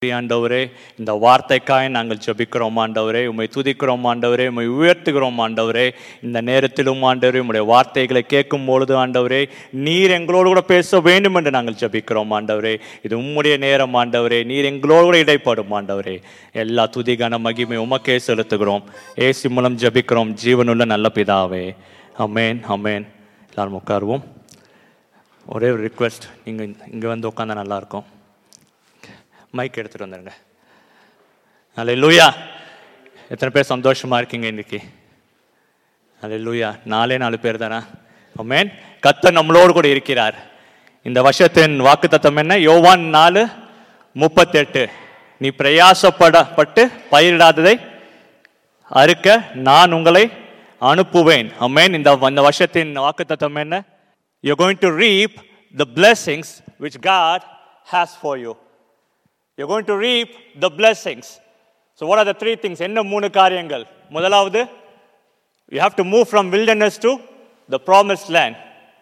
ஆண்டவரே இந்த வார்த்தைக்காய் நாங்கள் ஜெபிக்கிறோம் ஆண்டவரே உம்மை துதிக்கிறோம் ஆண்டவரே உம்மை உயர்த்துகிறோம் ஆண்டவரே இந்த நேரத்திலும் ஆண்டவரே உம்முடைய வார்த்தைகளை கேட்கும் பொழுது ஆண்டவரே நீர் எங்களோடு கூட பேச வேண்டும் என்று நாங்கள் ஜெபிக்கிறோம் ஆண்டவரே இது உம்முடைய நேரம் ஆண்டவரே நீர் எங்களோடு கூட இடைப்படும் ஆண்டவரே எல்லா துதிகான மகிமை உமக்கே செலுத்துகிறோம் ஏசி மூலம் ஜெபிக்கிறோம் ஜீவனுள்ள நல்ல பிதாவே அமேன் அமேன் எல்லாரும் உட்காருவோம் ஒரே ஒரு ரிக்வெஸ்ட் நீங்கள் இங்கே வந்து உட்காந்தா நல்லாயிருக்கும் மைக் எடுத்துட்டு வந்துருங்க அல்ல லூயா எத்தனை பேர் சந்தோஷமா இருக்கீங்க இன்னைக்கு அல்ல லூயா நாலே நாலு பேர் தானே அமேன் கத்த நம்மளோடு கூட இருக்கிறார் இந்த வருஷத்தின் வாக்கு என்ன யோவான் நாலு முப்பத்தெட்டு நீ பிரயாசப்படப்பட்டு பயிரிடாததை அறுக்க நான் உங்களை அனுப்புவேன் அமேன் இந்த இந்த வருஷத்தின் வாக்கு என்ன you going to reap the blessings which God has for you You're going to reap the blessings. So, what are the three things? என்ன மூணு காரியங்கள் முதலாவது you have to move from wilderness to the promised land.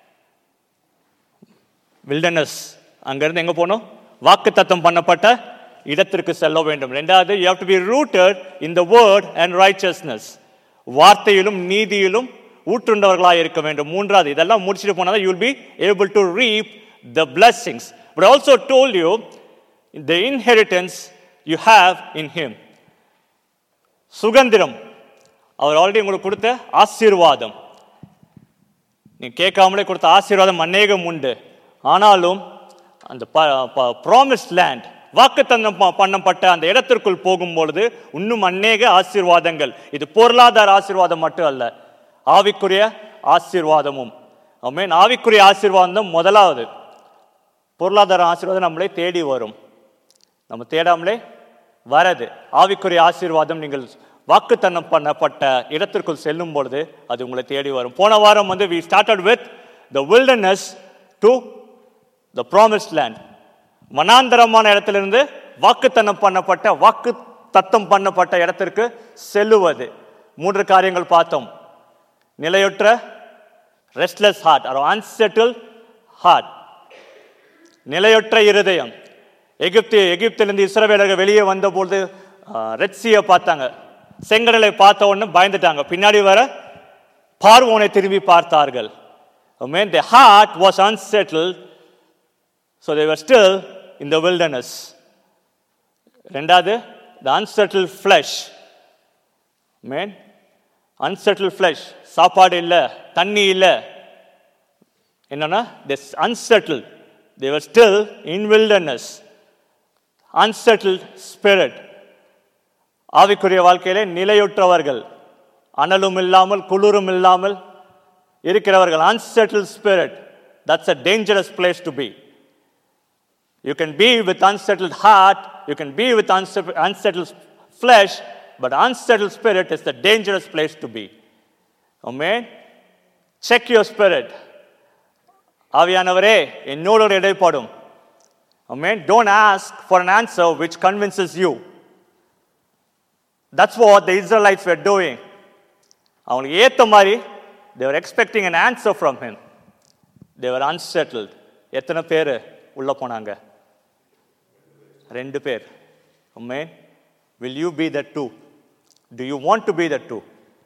wilderness அங்கிருந்து எங்க போகணும் வாக்கு தத்தம் பண்ணப்பட்ட இடத்திற்கு செல்ல வேண்டும் ரெண்டாவது you have to be rooted in the word and righteousness வார்த்தையிலும் நீதியிலும் ஊற்றுண்டவர்களாக இருக்க வேண்டும் மூன்றாவது இதெல்லாம் முடிச்சுட்டு போனால் you will be able to reap the blessings but I also told you the inheritance you have in him சுகந்திரம் அவர் ஆல்ரெடி உங்களுக்கு கொடுத்த ஆசீர்வாதம் நீ கேட்காமலே கொடுத்த ஆசீர்வாதம் அநேகம் உண்டு ஆனாலும் அந்த ப்ராமிஸ் லேண்ட் வாக்குத்தந்தம் ப- பண்ணப்பட்ட அந்த இடத்திற்குள் போகும்பொழுது இன்னும் அநேக ஆசீர்வாதங்கள் இது பொருளாதார ஆசீர்வாதம் மட்டும் அல்ல ஆவிக்குரிய ஆசீர்வாதமும் ஆமென் ஆவிக்குரிய ஆசீர்வாதம் முதலாவது பொருளாதார ஆசீர்வாதம் நம்மளை தேடி வரும் நம்ம தேடாமலே வரது ஆவிக்குரிய ஆசீர்வாதம் நீங்கள் வாக்குத்தத்தம் பண்ணப்பட்ட இடத்திற்குள் செல்லும் பொழுது அது உங்களை தேடி வரும் போன வாரம் வந்து we started with the wilderness to the promised land வனாந்தரமான இடத்திலிருந்து வாக்குத்தத்தம் பண்ணப்பட்ட வாக்கு தத்தம் பண்ணப்பட்ட இடத்திற்கு செல்லுவது மூன்று காரியங்கள் பார்த்தோம் நிலையற்ற restless heart or unsettled heart நிலையற்ற இருதயம் எகிப்து எகிப்திலிருந்து இஸ்ரவேலர்கள் வெளியே வந்தபொழுது ரெட்சியை பார்த்தாங்க செங்கடலை பார்த்த உடனே பயந்துட்டாங்க பின்னாடி வர பார்வோனை திரும்பி பார்த்தார்கள் mean the heart was unsettled so they were still in the wilderness ரெண்டாவது the unsettled flesh mean unsettled flesh சாப்பாடு இல்லை தண்ணி இல்லை என்னன்னா this unsettled they were still in wilderness unsettled spirit ஆவிக்குரிய வாழ்க்கையிலே நிலையுற்றவர்கள் அனலும் இல்லாமல் குளிரும் இல்லாமல் இருக்கிறவர்கள் unsettled spirit that's a dangerous place to be you can be with unsettled heart you can be with unse- unsettled flesh but unsettled spirit is the dangerous place to be amen check your spirit ஆவியானவரே என்னோடு இடைப்படும் Amen. Don't ask for an answer which convinces you. That's what the Israelites were doing. அவங்களுக்கு ஏத்த மாதிரி they were expecting an answer from him. They were unsettled. எத்தனை பேர் உள்ள போனாங்க ரெண்டு பேர் Amen. Will you be that too? Do you want to be that too?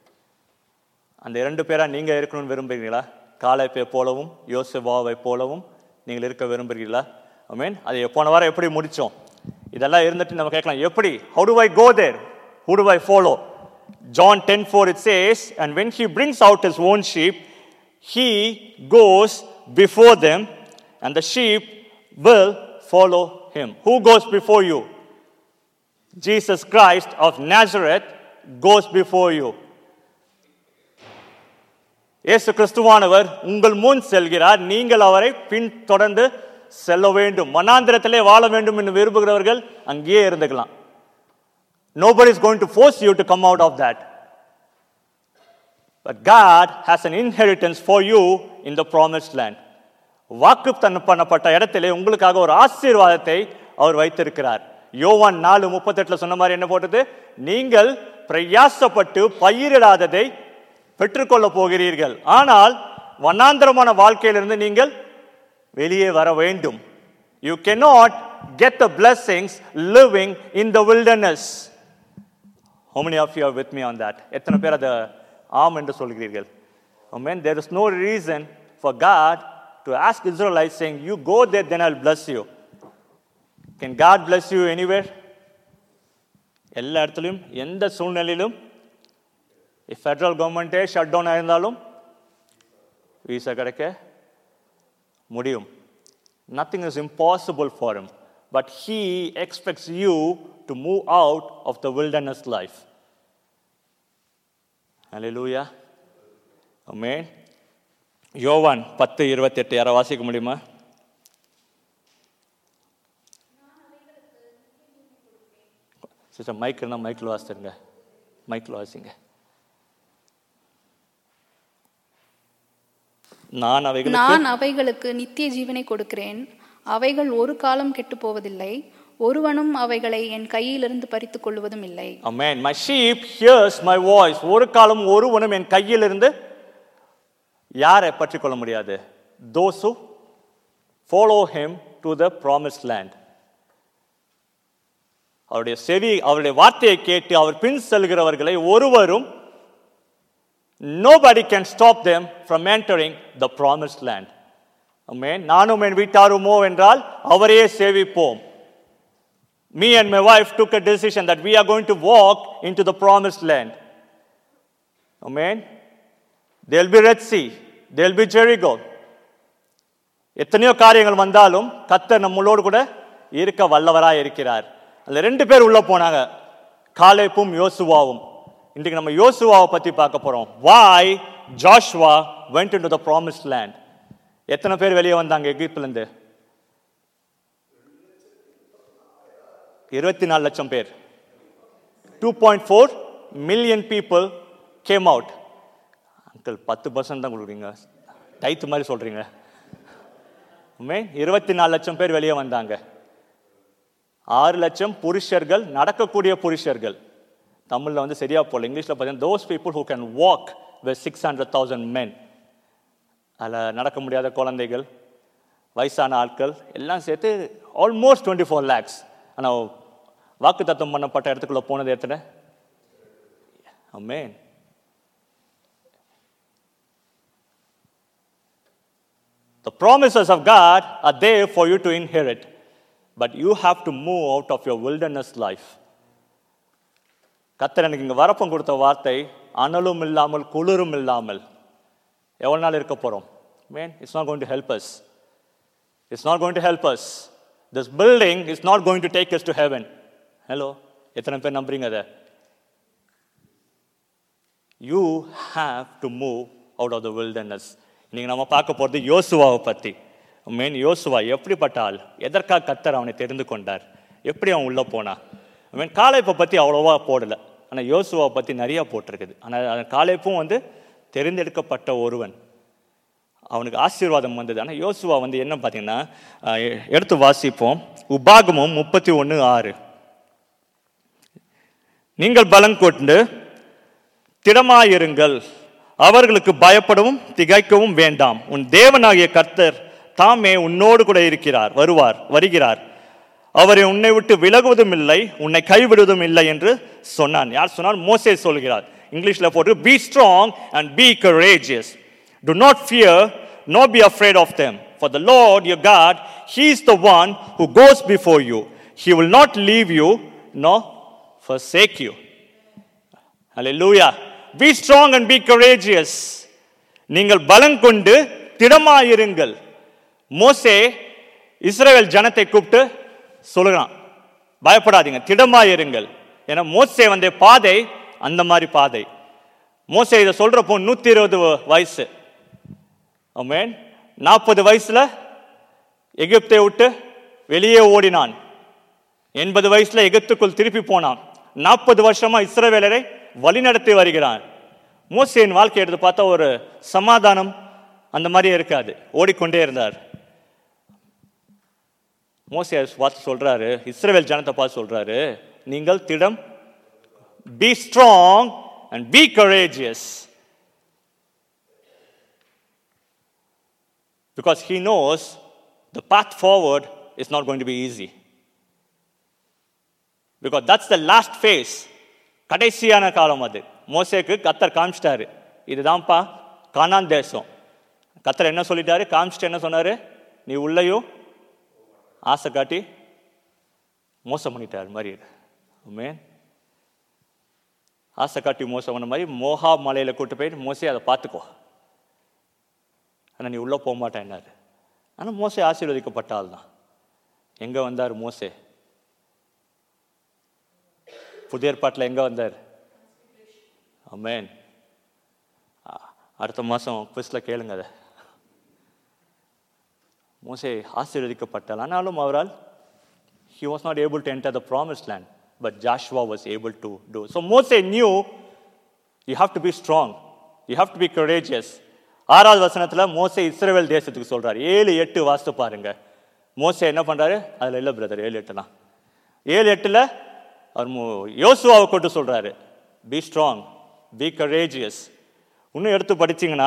அந்த இரண்டு பேரா நீங்க இருக்கணும்னு விரும்புகிறீங்களா காலைப்பை போலவும் யோசுவாவை போலவும் நீங்கள் இருக்க விரும்புகிறீங்களா மீன் அதை போன வாரம் எப்படி முடிச்சோம் இதெல்லாம் இருந்துட்டு நம்ம கேட்கலாம் எப்படி how do I go there who do I follow John ten four it says and when he brings out his own sheep he goes before them and the sheep will follow him who goes before you jesus christ of nazareth goes before you இயேசு கிறிஸ்துவானவர் உங்கள் முன் செல்கிறார் நீங்கள் அவரை பின்தொடர்ந்து செல்ல வேண்டும் மனாந்திரத்திலே வாழ வேண்டும் என்று விரும்புகிறவர்கள் அங்கேயே இருந்துக்கலாம் nobody is going to force you to come out of that but god has an inheritance for you in the promised land வாக்கு பண்ணப்பட்ட இடத்திலே உங்களுக்காக ஒரு ஆசீர்வாதத்தை அவர் வைத்திருக்கிறார் யோவான் நாலு முப்பத்தெட்டுல சொன்ன மாதிரி என்ன போட்டது நீங்கள் பிரயாசப்பட்டு பயிரிடாததை பெற்றுக்கொள்ள போகிறீர்கள் ஆனால் வண்ணாந்திரமான வாழ்க்கையிலிருந்து நீங்கள் வெளியே வர வேண்டும் You cannot get the blessings living in the wilderness. How many of you are with me on that? எத்தனை பேர் அதை ஆம் என்று சொல்கிறீர்கள் Amen. There is no reason for God to ask Israelites saying, You go there, then I'll bless you. Can God bless you anywhere? எல்லா இடத்துலையும் எந்த சூழ்நிலையிலும் ஃபெடரல் கவர்மெண்ட்டே ஷட் டவுன் ஆயிருந்தாலும் வீசா கிடைக்க முடியும் nothing is impossible for him but he expects you to move out of the wilderness life Hallelujah. Amen. யோவான் பத்து இருபத்தெட்டு யாரை வாசிக்க முடியுமா சிஸ்டர் மைக் இருந்தால் மைக்கில் வாசித்துருங்க மைக்கில் வாசிங்க நான் அவைகளுக்கு நான் அவைகளுக்கு நித்திய ஜீவனை கொடுக்கிறேன் அவைகள் ஒரு காலம் கெட்டு போவதில்லை ஒருவனும் அவைகளை என் கையிலிருந்து பறித்துக் கொள்வதும் இல்லை Amen. My sheep hears my voice. ஒரு காலம் ஒருவனும் என் கையிலிருந்து யாரை பற்றி கொள்ள முடியாது those who follow him to the promised land அவருடைய செவி அவருடைய வார்த்தையை கேட்டு அவர் பின் செல்கிறவர்களை ஒருவரும் nobody can stop them from entering the promised land Amen. நானும் என் வீட்டாருமோ என்றால் அவரையே சேவிப்போம் me and my wife took a decision that we are going to walk into the promised land. Amen. There'll be Red Sea, there'll be Jericho. எத்தனையோ காரியங்கள் வந்தாலும் கத்தர் நம்மளோடு கூட இருக்க வல்லவராய் இருக்கிறார் அதுல ரெண்டு பேர் உள்ள போனாங்க காலேப்பும் யோசுவாவும் இன்றைக்கு நம்ம யோசுவாவை பத்தி பார்க்க போறோம் why Joshua went into the promised land எத்தனை பேர் வெளியே வந்தாங்க எகிப்துல இருந்து இருபத்தி நாலு லட்சம் பேர் two point four million people came out uncle பத்து பர்சன்ட் தான் கொடுக்குறீங்க டைத்து மாதிரி சொல்கிறீங்க உண்மை இருபத்தி நாலு லட்சம் பேர் வெளியே வந்தாங்க ஆறு லட்சம் புருஷர்கள் நடக்கக்கூடிய புருஷர்கள் தமிழில் வந்து சரியா போகல இங்கிலீஷில் பார்த்தீங்கன்னா those people who can walk with six hundred thousand men அதில் நடக்க முடியாத குழந்தைகள் வயசான ஆட்கள் எல்லாம் சேர்த்து ஆல்மோஸ்ட் டுவெண்ட்டி ஃபோர் லேக்ஸ் ஆனால் வாக்கு தத்துவம் பண்ணப்பட்ட இடத்துக்குள்ள போனது எத்தனை amen The promises of God are there for you to inherit, but you have to move out of your wilderness life. கத்தர் எனக்கு இங்கே வரப்பம் கொடுத்த வார்த்தை அனலும் இல்லாமல் குளிரும் இல்லாமல் எவ்வளோ நாள் இருக்க போகிறோம் man it's not going to help us it's not going to help us this building is not going to take us to heaven hello எத்தனை பேர் நம்புறீங்க அதை you have to move out of the wilderness இன்னைக்கு நம்ம பார்க்க போகிறது யோசுவாவை பற்றி மெயின் யோசுவா எப்படிப்பட்ட ஆள் எதற்காக கத்தர் அவனை தெரிந்து கொண்டார் எப்படி அவன் உள்ளே போனான் மீன் காலைப்பை பற்றி அவ்வளோவா போடலை ஆனால் யோசுவாவை பற்றி நிறையா போட்டிருக்குது ஆனால் காலைப்பும் வந்து தெரிந்தெடுக்கப்பட்ட ஒருவன் அவனுக்கு ஆசீர்வாதம் வந்தது ஆனால் யோசுவா வந்து என்ன பார்த்தீங்கன்னா அஹ், எ- எடுத்து வாசிப்போம் உபாகமும் முப்பத்தி ஒன்று ஆறு நீங்கள் பலம் கொண்டு திடமாயிருங்கள் அவர்களுக்கு பயப்படவும் திகைக்கவும் வேண்டாம் உன் தேவனாகிய கர்த்தர் தாமே உன்னோடு கூட இருக்கிறார் வருவார் வருகிறார் அவரை உன்னை விட்டு விலகுவதும் இல்லை உன்னை கைவிடுவதும் இல்லை என்று சொன்னான் யார் சொன்னார் மோசே சொல்கிறார் இங்கிலீஷ்ல போட்டு be strong and be courageous do not fear nor be afraid of them for the lord your god he is the one who goes before you he will not leave you nor forsake you Hallelujah. Be strong and be courageous. நீங்கள் பலம் கொண்டு திடமாயிருங்கள் மோசே இஸ்ரவேல் ஜனத்தை கூப்பிட்டு சொல்லுகிறான் பயப்படாதீங்க திடமாயிருங்கள் ஏன்னா மோசே வந்த பாதை அந்த மாதிரி பாதை மோசே இதை சொல்றப்போ நூத்தி இருபது வயசு ஆமென் நாற்பது வயசுல எகிப்தை விட்டு வெளியே ஓடினான் எண்பது வயசுல எகிப்துக்குள் திருப்பி போனான் நாற்பது வருஷமா இஸ்ரவேலரை வழிநடத்தி வருகிறான் மோசேயின் வாழ்க்கை எடுத்து பார்த்தா ஒரு சமாதானம் அந்த மாதிரியே இருக்காது ஓடிக்கொண்டே இருந்தார் மோசே பார்த்து சொல்றாரு இஸ்ரவேல் ஜனத்தை பார்த்து சொல்றாரு நீங்கள் திடம் be strong and be courageous because he knows the path forward it's not going to be easy. Because that's the last phase. கடைசியான காலம் அது மோசேக்கு கத்தர் காமிச்சிட்டாரு இதுதான்ப்பா கானான் தேசம் கத்தர் என்ன சொல்லிட்டாரு காமிச்சிட்டு என்ன சொன்னாரு நீ உள்ளேயும் ஆசை காட்டி மோசம் பண்ணிட்டார் மாதிரி மேன் ஆசை காட்டி மோசம் பண்ண மாதிரி மோகா மலையில் கூட்டு போயிட்டு மோசே அதை பார்த்துக்கோ ஆனால் நீ உள்ளே போக மாட்டேன்னாரு ஆனால் மோசே ஆசீர்வதிக்கப்பட்ட ஆள் தான் எங்கே வந்தார் மோசே புதிய ஏற்பாட்டில் எங்கே வந்தார் அமேன் அடுத்த மாதம் குவிஸில் கேளுங்க அதை மோசே ஆசீர்வதிக்கப்பட்டால் ஆனாலும் அவரால் he was not able to enter the promised land, but Joshua was able to do. So Moses knew you have to be strong, you have to be courageous. ஆறாவது வசனத்தில் மோசே இஸ்ரேல் தேசத்துக்கு சொல்றாரு ஏழு எட்டு வாசித்து பாருங்க மோசே என்ன பண்றாரு அதுல இல்லை பிரதர் ஏழு எட்டுலாம் ஏழு எட்டுல அவர் மு- யோசுவாவை கொண்டு சொல்றாரு பி ஸ்ட்ராங் பி கரேஜியஸ் இன்னும் எடுத்து படிச்சீங்கன்னா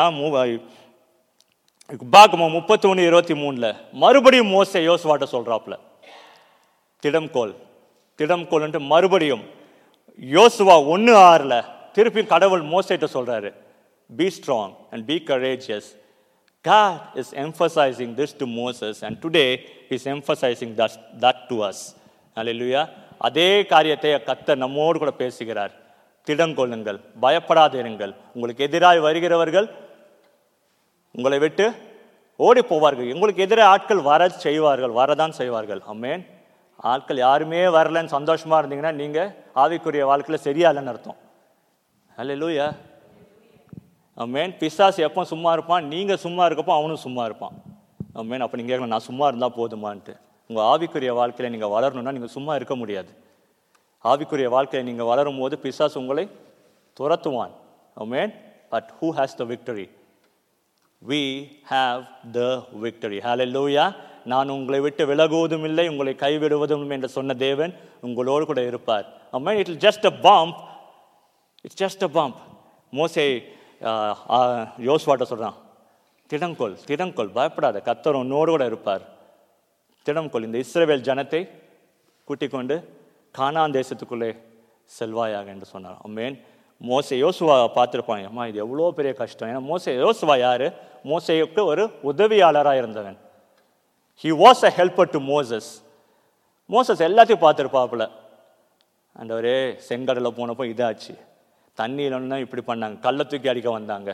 பாக்குமோ முப்பத்தி ஒன்று இருபத்தி மூணுல மறுபடியும் மோசே யோசுவாட்ட சொல்றாப்புல திடம்கோல் திடம்கோல்ன்ட்டு மறுபடியும் யோசுவா ஒன்று ஆறில் திருப்பி கடவுள் மோசேட்ட சொல்றாரு be strong and be courageous God is emphasizing this to Moses, and today He's emphasizing that, that to us. Hallelujah. அதே காரியத்தை கத்தர் நம்மோடு கூட பேசுகிறார் திடங்கொள்ளுங்கள் பயப்படாதிருங்கள் உங்களுக்கு எதிராய் வருகிறவர்கள் உங்களை விட்டு ஓடி போவார்கள் உங்களுக்கு எதிராக ஆட்கள் வர செய்வார்கள் வரதான் செய்வார்கள் அம்மேன் ஆட்கள் யாருமே வரலன்னு சந்தோஷமா இருந்தீங்கன்னா நீங்க ஆவிக்குரிய வாழ்க்கையில சரியா இல்லைன்னு அர்த்தம் அல்ல அம்மேன் பிசாசு எப்போ சும்மா இருப்பான் நீங்க சும்மா இருக்கப்போ அவனும் சும்மா இருப்பான் அம்மேன் அப்போ நீங்க கேட்கலாம் நான் சும்மா இருந்தா போதுமான்ட்டு உங்க ஆவிக்குரிய வாழ்க்கையில நீங்க வளரணும்னா நீங்க சும்மா இருக்க முடியாது ஆவிக்குரிய வாழ்க்கையில நீங்க வளரும் போது பிசாசு உங்களை துரத்துவான் amen but who has the victory we have the victory hallelujah நான் உங்களை விட்டு விலகுவதும் இல்லை உங்களை கைவிடுவதும் இல்லை என்று சொன்ன தேவன் உங்களோடு கூட இருப்பார் அம்மா it just a bump it's just a bump மோசே யோசுவாட்ட சொல்றான் திடங்கொள் திடங்கொள் பயப்படாத கத்தர் உன்னோடு கூட இருப்பார் திடம்கொள் இந்த இஸ்ரவேல் ஜனத்தை கூட்டிக் கொண்டு கானான் தேசத்துக்குள்ளே செல்வாயாக என்று சொன்னார் அம்மேன் மோசே யோசுவா பார்த்துருப்பாங்க அம்மா இது எவ்வளோ பெரிய கஷ்டம் ஏன்னா மோசே யோசுவா யாரு மோசேக்கு ஒரு உதவியாளராக இருந்தவன் he was a helper to Moses Moses எல்லாத்தையும் பார்த்துருப்பாப்புல ஆண்டவரே செங்கடலில் போனப்போ இதாச்சு தண்ணியிலன்னா இப்படி பண்ணாங்க கல்லை தூக்கி அடிக்க வந்தாங்க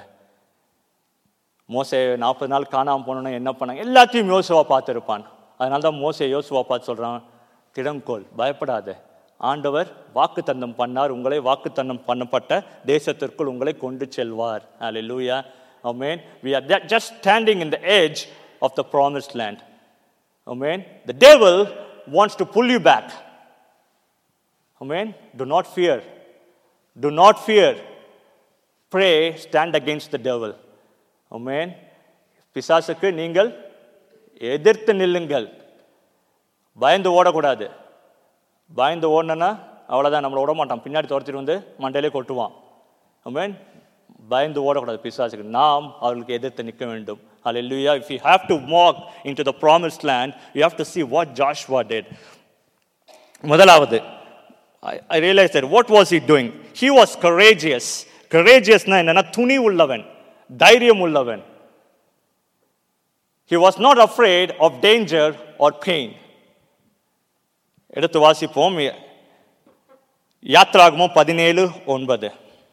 மோசே நாற்பது நாள் காணாமல் போனோன்னா என்ன பண்ணாங்க எல்லாத்தையும் யோசுவா பார்த்துருப்பான் அதனால தான் மோசே யோசுவா பார்த்து சொல்கிறான் திடங்கோல் பயப்படாத ஆண்டவர் வாக்குத்தத்தம் பண்ணார் உங்களை வாக்குத்தத்தம் பண்ணப்பட்ட தேசத்திற்குள் உங்களை கொண்டு செல்வார் அல்லேலூயா Amen. We are that- just standing in the edge of the promised land. Amen. The devil wants to pull you back. Amen. Do not fear. Do not fear. Pray, stand against the devil. Amen. பிசாசுக்கு நீங்கள் எதிர்த்து நில்லுங்கள் பயந்து ஓடக்கூடாது பயந்து ஓடணுன்னா அவ்வளோதான் நம்மளை விட மாட்டான் பின்னாடி துரத்திட்டு வந்து மண்டையிலே கொட்டுவான் ஆமென் பயந்து ஓடக்கூடாது பிசாசுக்கு நாம் அவர்களுக்கு எதிர்த்து நிற்க வேண்டும் Hallelujah. If you have to walk into the promised land, you have to see what Joshua did. முதலாவது I, I realized that what was he doing? He was courageous. Courageousனா என்னன்னா துணி உள்ளவன் தைரியம் உள்ளவன் He was not afraid of danger or pain. எடுத்து வாசிப்போம் யாத்ராகமும் பதினேழு ஒன்பது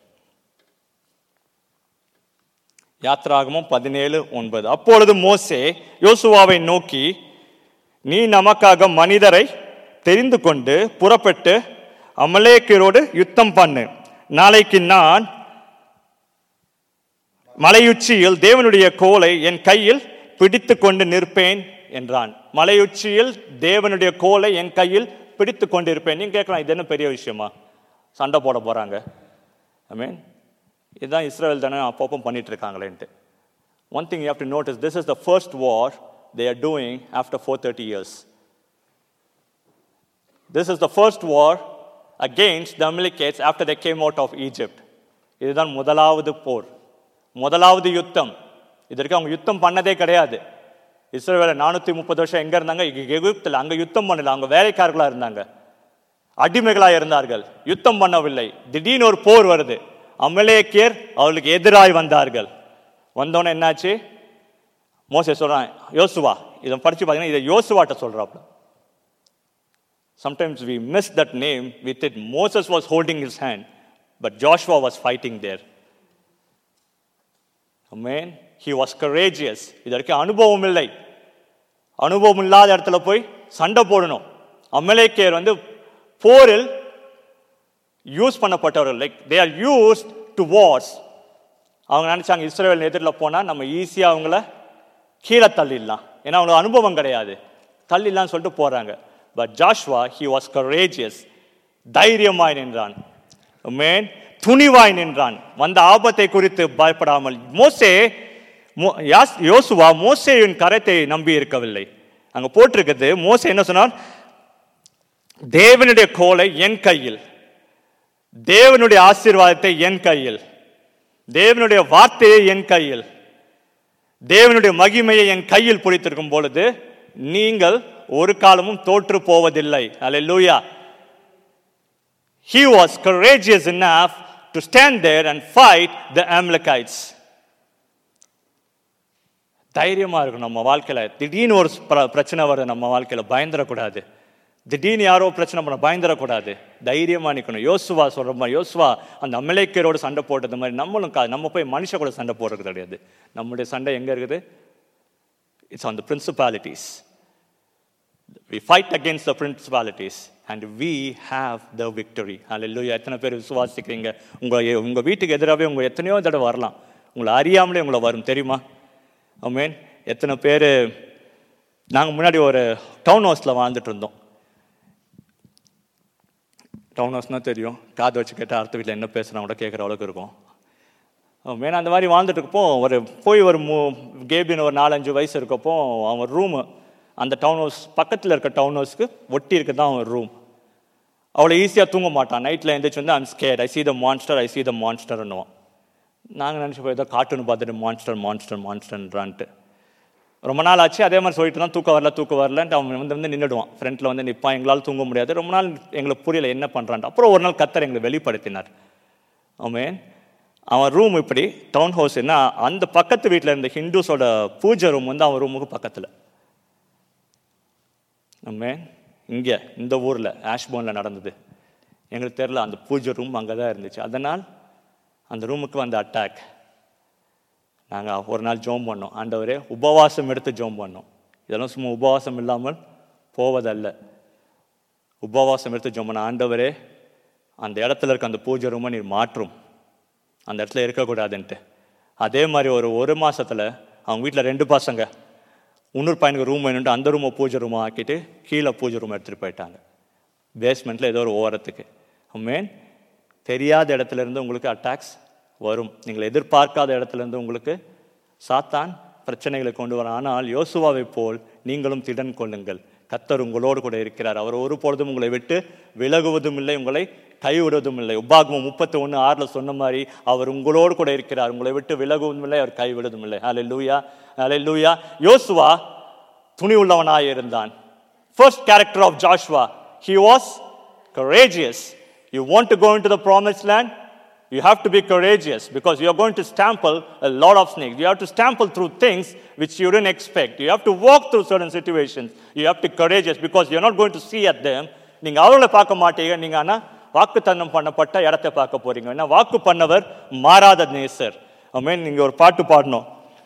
யாத்ராகமும் பதினேழு ஒன்பது அப்பொழுது மோசே யோசுவாவை நோக்கி நீ நமக்காக மனிதரை தெரிந்து கொண்டு புறப்பட்டு அமலேக்கரோடு யுத்தம் பண்ணு நாளைக்கு நான் மலையுச்சியில் தேவனுடைய கோலை என் கையில் பிடித்து கொண்டு நிற்பேன் என்றான் மலையுச்சியில் தேவனுடைய கோலை என் கையில் பிடித்து கொண்டு இருப்பேன் நீங்க கேட்கலாம் இது என்ன பெரிய விஷயமா சண்டை போட போறாங்க ஐ மீன் இதுதான் இஸ்ரேல் தானே அப்பப்போ பண்ணிட்டு இருக்காங்களேன்ட்டு one thing you have to notice this is the first war they are doing after four thirty years this is the first war against the Amalekites after they came out of Egypt இதுதான் முதலாவது போர் முதலாவது யுத்தம் இதற்கு அவங்க யுத்தம் பண்ணதே கிடையாது இஸ்ரேவேல நானூற்றி முப்பது வருஷம் எங்கே இருந்தாங்க இங்க எகிப்தில் அங்கே யுத்தம் பண்ணல அவங்க வேலைக்காரர்களாக இருந்தாங்க அடிமைகளாக இருந்தார்கள் யுத்தம் பண்ணவில்லை திடீர்னு ஒரு போர் வருது அமலேக்கியர் அவர்களுக்கு எதிராய் வந்தார்கள் வந்தோடனே என்னாச்சு மோசே சொல்றான் யோசுவா இதை படிச்சு பார்த்தீங்கன்னா இதை யோசுவாட்ட சொல்றாப்ல Sometimes we miss that name. We think Moses was holding his hand, but Joshua was fighting there. Amen. He was courageous. இதற்கு அனுபவம் இல்லை அனுபவம் இல்லாத இடத்துல போய் சண்டை போடணும் அமலேக்கியர் வந்து போரில் யூஸ் பண்ணப்பட்டவர்கள் like they are use to wars அவங்க நினைச்சாங்க இஸ்ரேல் எதிரில் போனால் நம்ம ஈஸியாக அவங்கள கீழே தள்ளிடலாம் ஏன்னா அவங்களுக்கு அனுபவம் கிடையாது தள்ளிடலாம்னு சொல்லிட்டு போகிறாங்க but Joshua he was courageous தைரியமாய் நின்றான் மேன் துணிவாய் நின்றான் வந்த ஆபத்தை குறித்து பயப்படாமல் மோசே மோ- யாஸ்- யோசுவா மோசேயின் கரத்தை நம்பி இருக்கவில்லை அங்க போட்டிருக்குது மோசே என்ன சொன்னார் தேவனுடைய கோலை என் கையில் தேவனுடைய ஆசீர்வாதத்தை என் கையில் தேவனுடைய வார்த்தையை என் கையில் தேவனுடைய மகிமையை என் கையில் பிடித்திருக்கும் பொழுது நீங்கள் ஒரு காலமும் தோற்று போவதில்லை அல்லேலூயா he was courageous enough to stand there and fight the Amalekites தைரியமா இருக்கும் நம்ம வாழ்க்கையில திடீர்னு ஒரு பிர- பிரச்சனை வருது நம்ம வாழ்க்கையில பயந்துடக்கூடாது திடீர்னு யாரோ பிரச்சனை பண்ண பயந்துடக்கூடாது தைரியமா நிற்கணும் யோசுவா சொல்ற மாதிரி யோசுவா அந்த அமலேக்கரோட சண்டை போட்டது மாதிரி நம்மளும் கா- நம்ம போய் மனுஷ கூட சண்டை போடுறது கிடையாது நம்முடைய சண்டை எங்க இருக்குது it's on the principalities we fight against the principalities and we have the victory hallelujah எத்தனை பேர் விசுவாசிக்கிறீங்க உங்க உங்க வீட்டுக்கு எதிராகவே உங்க எத்தனையோ தடவை வரலாம் உங்களை அறியாமலே உங்களை வரும் தெரியுமா ஆமென் எத்தனை பேர் நாங்கள் முன்னாடி ஒரு டவுன் ஹவுஸில் வாழ்ந்துட்டு இருந்தோம் டவுன் ஹவுஸ்னால் தெரியும் காது வச்சு கேட்டால் அடுத்த வீட்டில் என்ன பேசுகிறாங்க கூட கேட்குற அளவுக்கு இருக்கும் மேலே அந்த மாதிரி வாழ்ந்துட்டு இருக்கப்போ ஒரு போய் ஒரு மூ கேபின் ஒரு நாலஞ்சு வயசு இருக்கப்போ அவன் ரூமு அந்த டவுன் ஹவுஸ் பக்கத்தில் இருக்க டவுன் ஹவுஸ்க்கு ஒட்டி இருக்க தான் அவன் ரூம் அவ்வளோ ஈஸியாக தூங்க மாட்டான் நைட்டில் எழுந்திரிச்சு வந்து I'm scared I see the monster I see the monsterன்னுவான் நாங்கள் நினச்சி போய் ஏதோ கார்ட்டூன் பார்த்துட்டு மான்ஸ்டர் மான்ஸ்டர் மான்ஸ்டர்ன்றான்ட்டு ரொம்ப நாள் ஆச்சு அதே மாதிரி சொல்லிட்டு தான் தூக்கம் வரல தூக்கம் வரலன்ட்டு அவன் வந்து வந்து நின்றுடுவான் ஃப்ரண்ட்டில் வந்து நிற்பான் எங்களால் தூங்க முடியாது ரொம்ப நாள் எங்களுக்கு புரியல என்ன பண்ணுறான்ட்டு அப்புறம் ஒரு நாள் கத்தர் எங்களை வெளிப்படுத்தினார் ஆமென் அவன் ரூம் இப்படி டவுன் ஹவுஸ் என்ன அந்த பக்கத்து வீட்டில் இருந்த ஹிந்துஸோட பூஜை ரூம் வந்து அவன் ரூமுக்கு பக்கத்தில் ஆமென் இங்கே இந்த ஊரில் ஆஷ்போனில் நடந்தது எங்களுக்கு தெரில அந்த பூஜை ரூம் அங்கே தான் இருந்துச்சு அதனால் அந்த ரூமுக்கு வந்த அட்டாக் நாங்கள் ஒரு நாள் ஜோம் பண்ணோம் ஆண்டவரே உபவாசம் எடுத்து ஜோம் பண்ணோம் இதெல்லாம் சும்மா உபவாசம் இல்லாமல் போவதல்ல உபவாசம் எடுத்து ஜோம் பண்ண ஆண்டவரே அந்த இடத்துல இருக்க அந்த பூஜை ரூமை நீர் மாற்றும் அந்த இடத்துல இருக்கக்கூடாதுன்ட்டு அதே மாதிரி ஒரு ஒரு மாசத்துல அவங்க வீட்டில் ரெண்டு பசங்க இன்னொரு பையனுக்கு ரூம் வேணும்ட்டு அந்த ரூமை பூஜை ரூமாக ஆக்கிட்டு கீழே பூஜை ரூம் எடுத்துகிட்டு போயிட்டாங்க பேஸ்மெண்ட்டில் ஏதோ ஒரு ஓரத்துக்கு மேன் தெரியாத இடத்துல இருந்து உங்களுக்கு அட்டாக்ஸ் வரும் நீங்கள் எதிர்பார்க்காத இடத்துல இருந்து உங்களுக்கு சாத்தான் பிரச்சனைகளை கொண்டு வர ஆனால் யோசுவாவை போல் நீங்களும் திடன் கொள்ளுங்கள் கத்தர் உங்களோடு கூட இருக்கிறார் அவர் ஒரு பொழுதும் உங்களை விட்டு விலகுவதும் இல்லை உங்களை கைவிடுவதும் இல்லை உபாகமம் முப்பத்தி ஒன்று ஆறில் சொன்ன மாதிரி அவர் உங்களோடு கூட இருக்கிறார் உங்களை விட்டு விலகுவதும் இல்லை அவர் கைவிடுவதும் இல்லை ஹலே லூயா ஹலே லூயா யோசுவா துணி உள்ளவனாய் இருந்தான் first character of Joshua he was courageous you want to go into the promised land you have to be courageous because you are going to stample a lot of snakes you have to stample through things which you didn't expect you have to walk through certain situations you have to be courageous because you're not going to see at them நீங்க அவர்களை பார்க்க மாட்டீங்க நீங்க ஆனா வாக்குத்தத்தம் பண்ணப்பட்ட இடத்தை பார்க்க போறீங்க ஏன்னா வாக்கு பண்ணவர் மாறாத நேசர் மீன் நீங்க ஒரு பாட்டு பாடணும்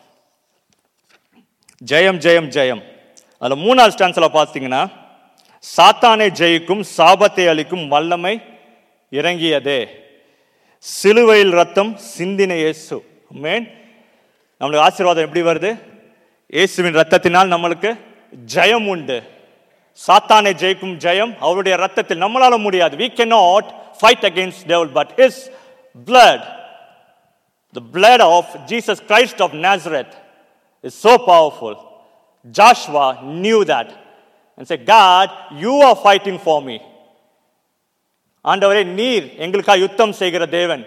ஜெயம் ஜெயம் ஜெயம் அதில் மூணாவது ஸ்டான்ஸில் பார்த்தீங்கன்னா சாத்தானை ஜெயிக்கும் சாபத்தை அளிக்கும் வல்லமை இறங்கியதே சிலுவையில் ரத்தம் சிந்தின இயேசு மேன் நம்மளுக்கு ஆசீர்வாதம் எப்படி வருது இயேசுவின் ரத்தத்தினால் நம்மளுக்கு ஜெயம் உண்டு சாத்தானை ஜெயிக்கும் ஜெயம் அவருடைய ரத்தத்தில் நம்மளால முடியாது we cannot fight against devil but his blood the blood of Jesus Christ of Nazareth is so powerful. Joshua knew that and said, God, you are fighting for me. ஆண்டவரே நீர் எங்களுக்காக யுத்தம் செய்கிற தேவன்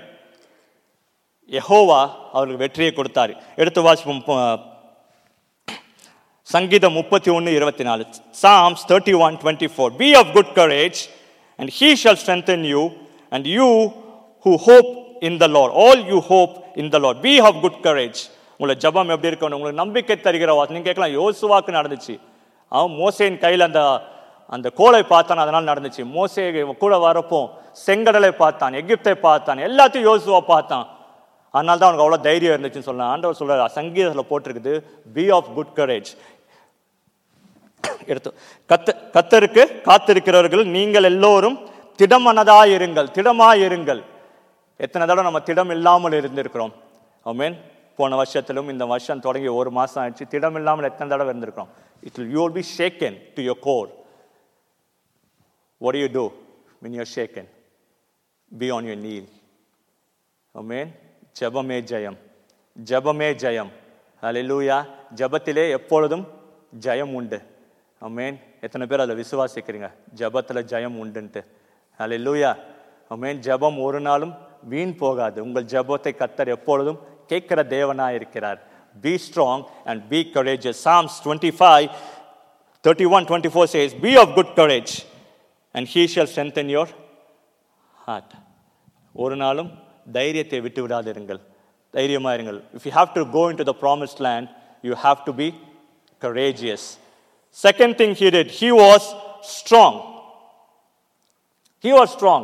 யெகோவா அவருக்கு வெற்றியை கொடுத்தார் எடுத்து வாசிப்போம் ப- சங்கீதம் முப்பத்தி ஒன்று இருபத்தி நாலு psalms thirty one twenty four be of good courage and he shall strengthen you and you who hope in the Lord all you hope in the Lord be of good courage உங்களை ஜபம் எப்படி இருக்கணும் உங்களுக்கு நம்பிக்கை தருகிற வார்த்தை நீங்க கேட்கலாம் யோசுவாக்கு நடந்துச்சு அவன் மோசேயின் கையில் அந்த அந்த கோலை பார்த்தான் அதனால் நடந்துச்சு மோசே கூட வரப்போ செங்கடலை பார்த்தான் எகிப்தை பார்த்தான் எல்லாத்தையும் யோசுவா பார்த்தான் அதனால தான் அவனுக்கு அவ்வளோ தைரியம் இருந்துச்சுன்னு சொல்லலாம் ஆண்டவர் சொல்றாரு சங்கீதத்தில் போட்டிருக்குது பி ஆஃப் குட் கரேஜ் எடுத்து கத்த கத்தருக்கு காத்திருக்கிறவர்கள் நீங்கள் எல்லோரும் திடமனதாயிருங்கள் திடமாயிருங்கள் எத்தனை தடவை நம்ம திடம் இல்லாமல் இருந்திருக்கிறோம் ஆமென் போன வருஷத்திலும் இந்த வருஷம் தொடங்கி ஒரு மாசம் ஆயிடுச்சு திடம் இல்லாமல் எத்தனை தடவை இருந்திருக்கிறோம் it will you will be shaken to your core what do you do when you're shaken be on your knee ஆமென் ஜெபமே ஜெயம் ஜெபமே ஜெயம் ஹalleluya ஜெபத்திலே எப்பொழுதும் ஜெயம் உண்டு ஆமென் எத்தனை பேர் அதில் விசுவாசிக்கிறீங்க ஜெபத்தில் ஜெயம் உண்டுன்ட்டு ஹalleluya ஆமென் ஜெபம் ஒரு நாளும் வீண் போகாது உங்கள் ஜெபத்தை கத்தர் எப்பொழுதும் கேட்கிற தேவனாய் இருக்கிறார் be strong and be courageous psalms 25 31 24 says be of good courage and he shall strengthen your heart ஒரு நாளும் தைரியத்தை விட்டு விடாதிருங்கள் தைரியமா இருங்கள் if you have to go into the promised land you have to be courageous second thing he did he was strong he was strong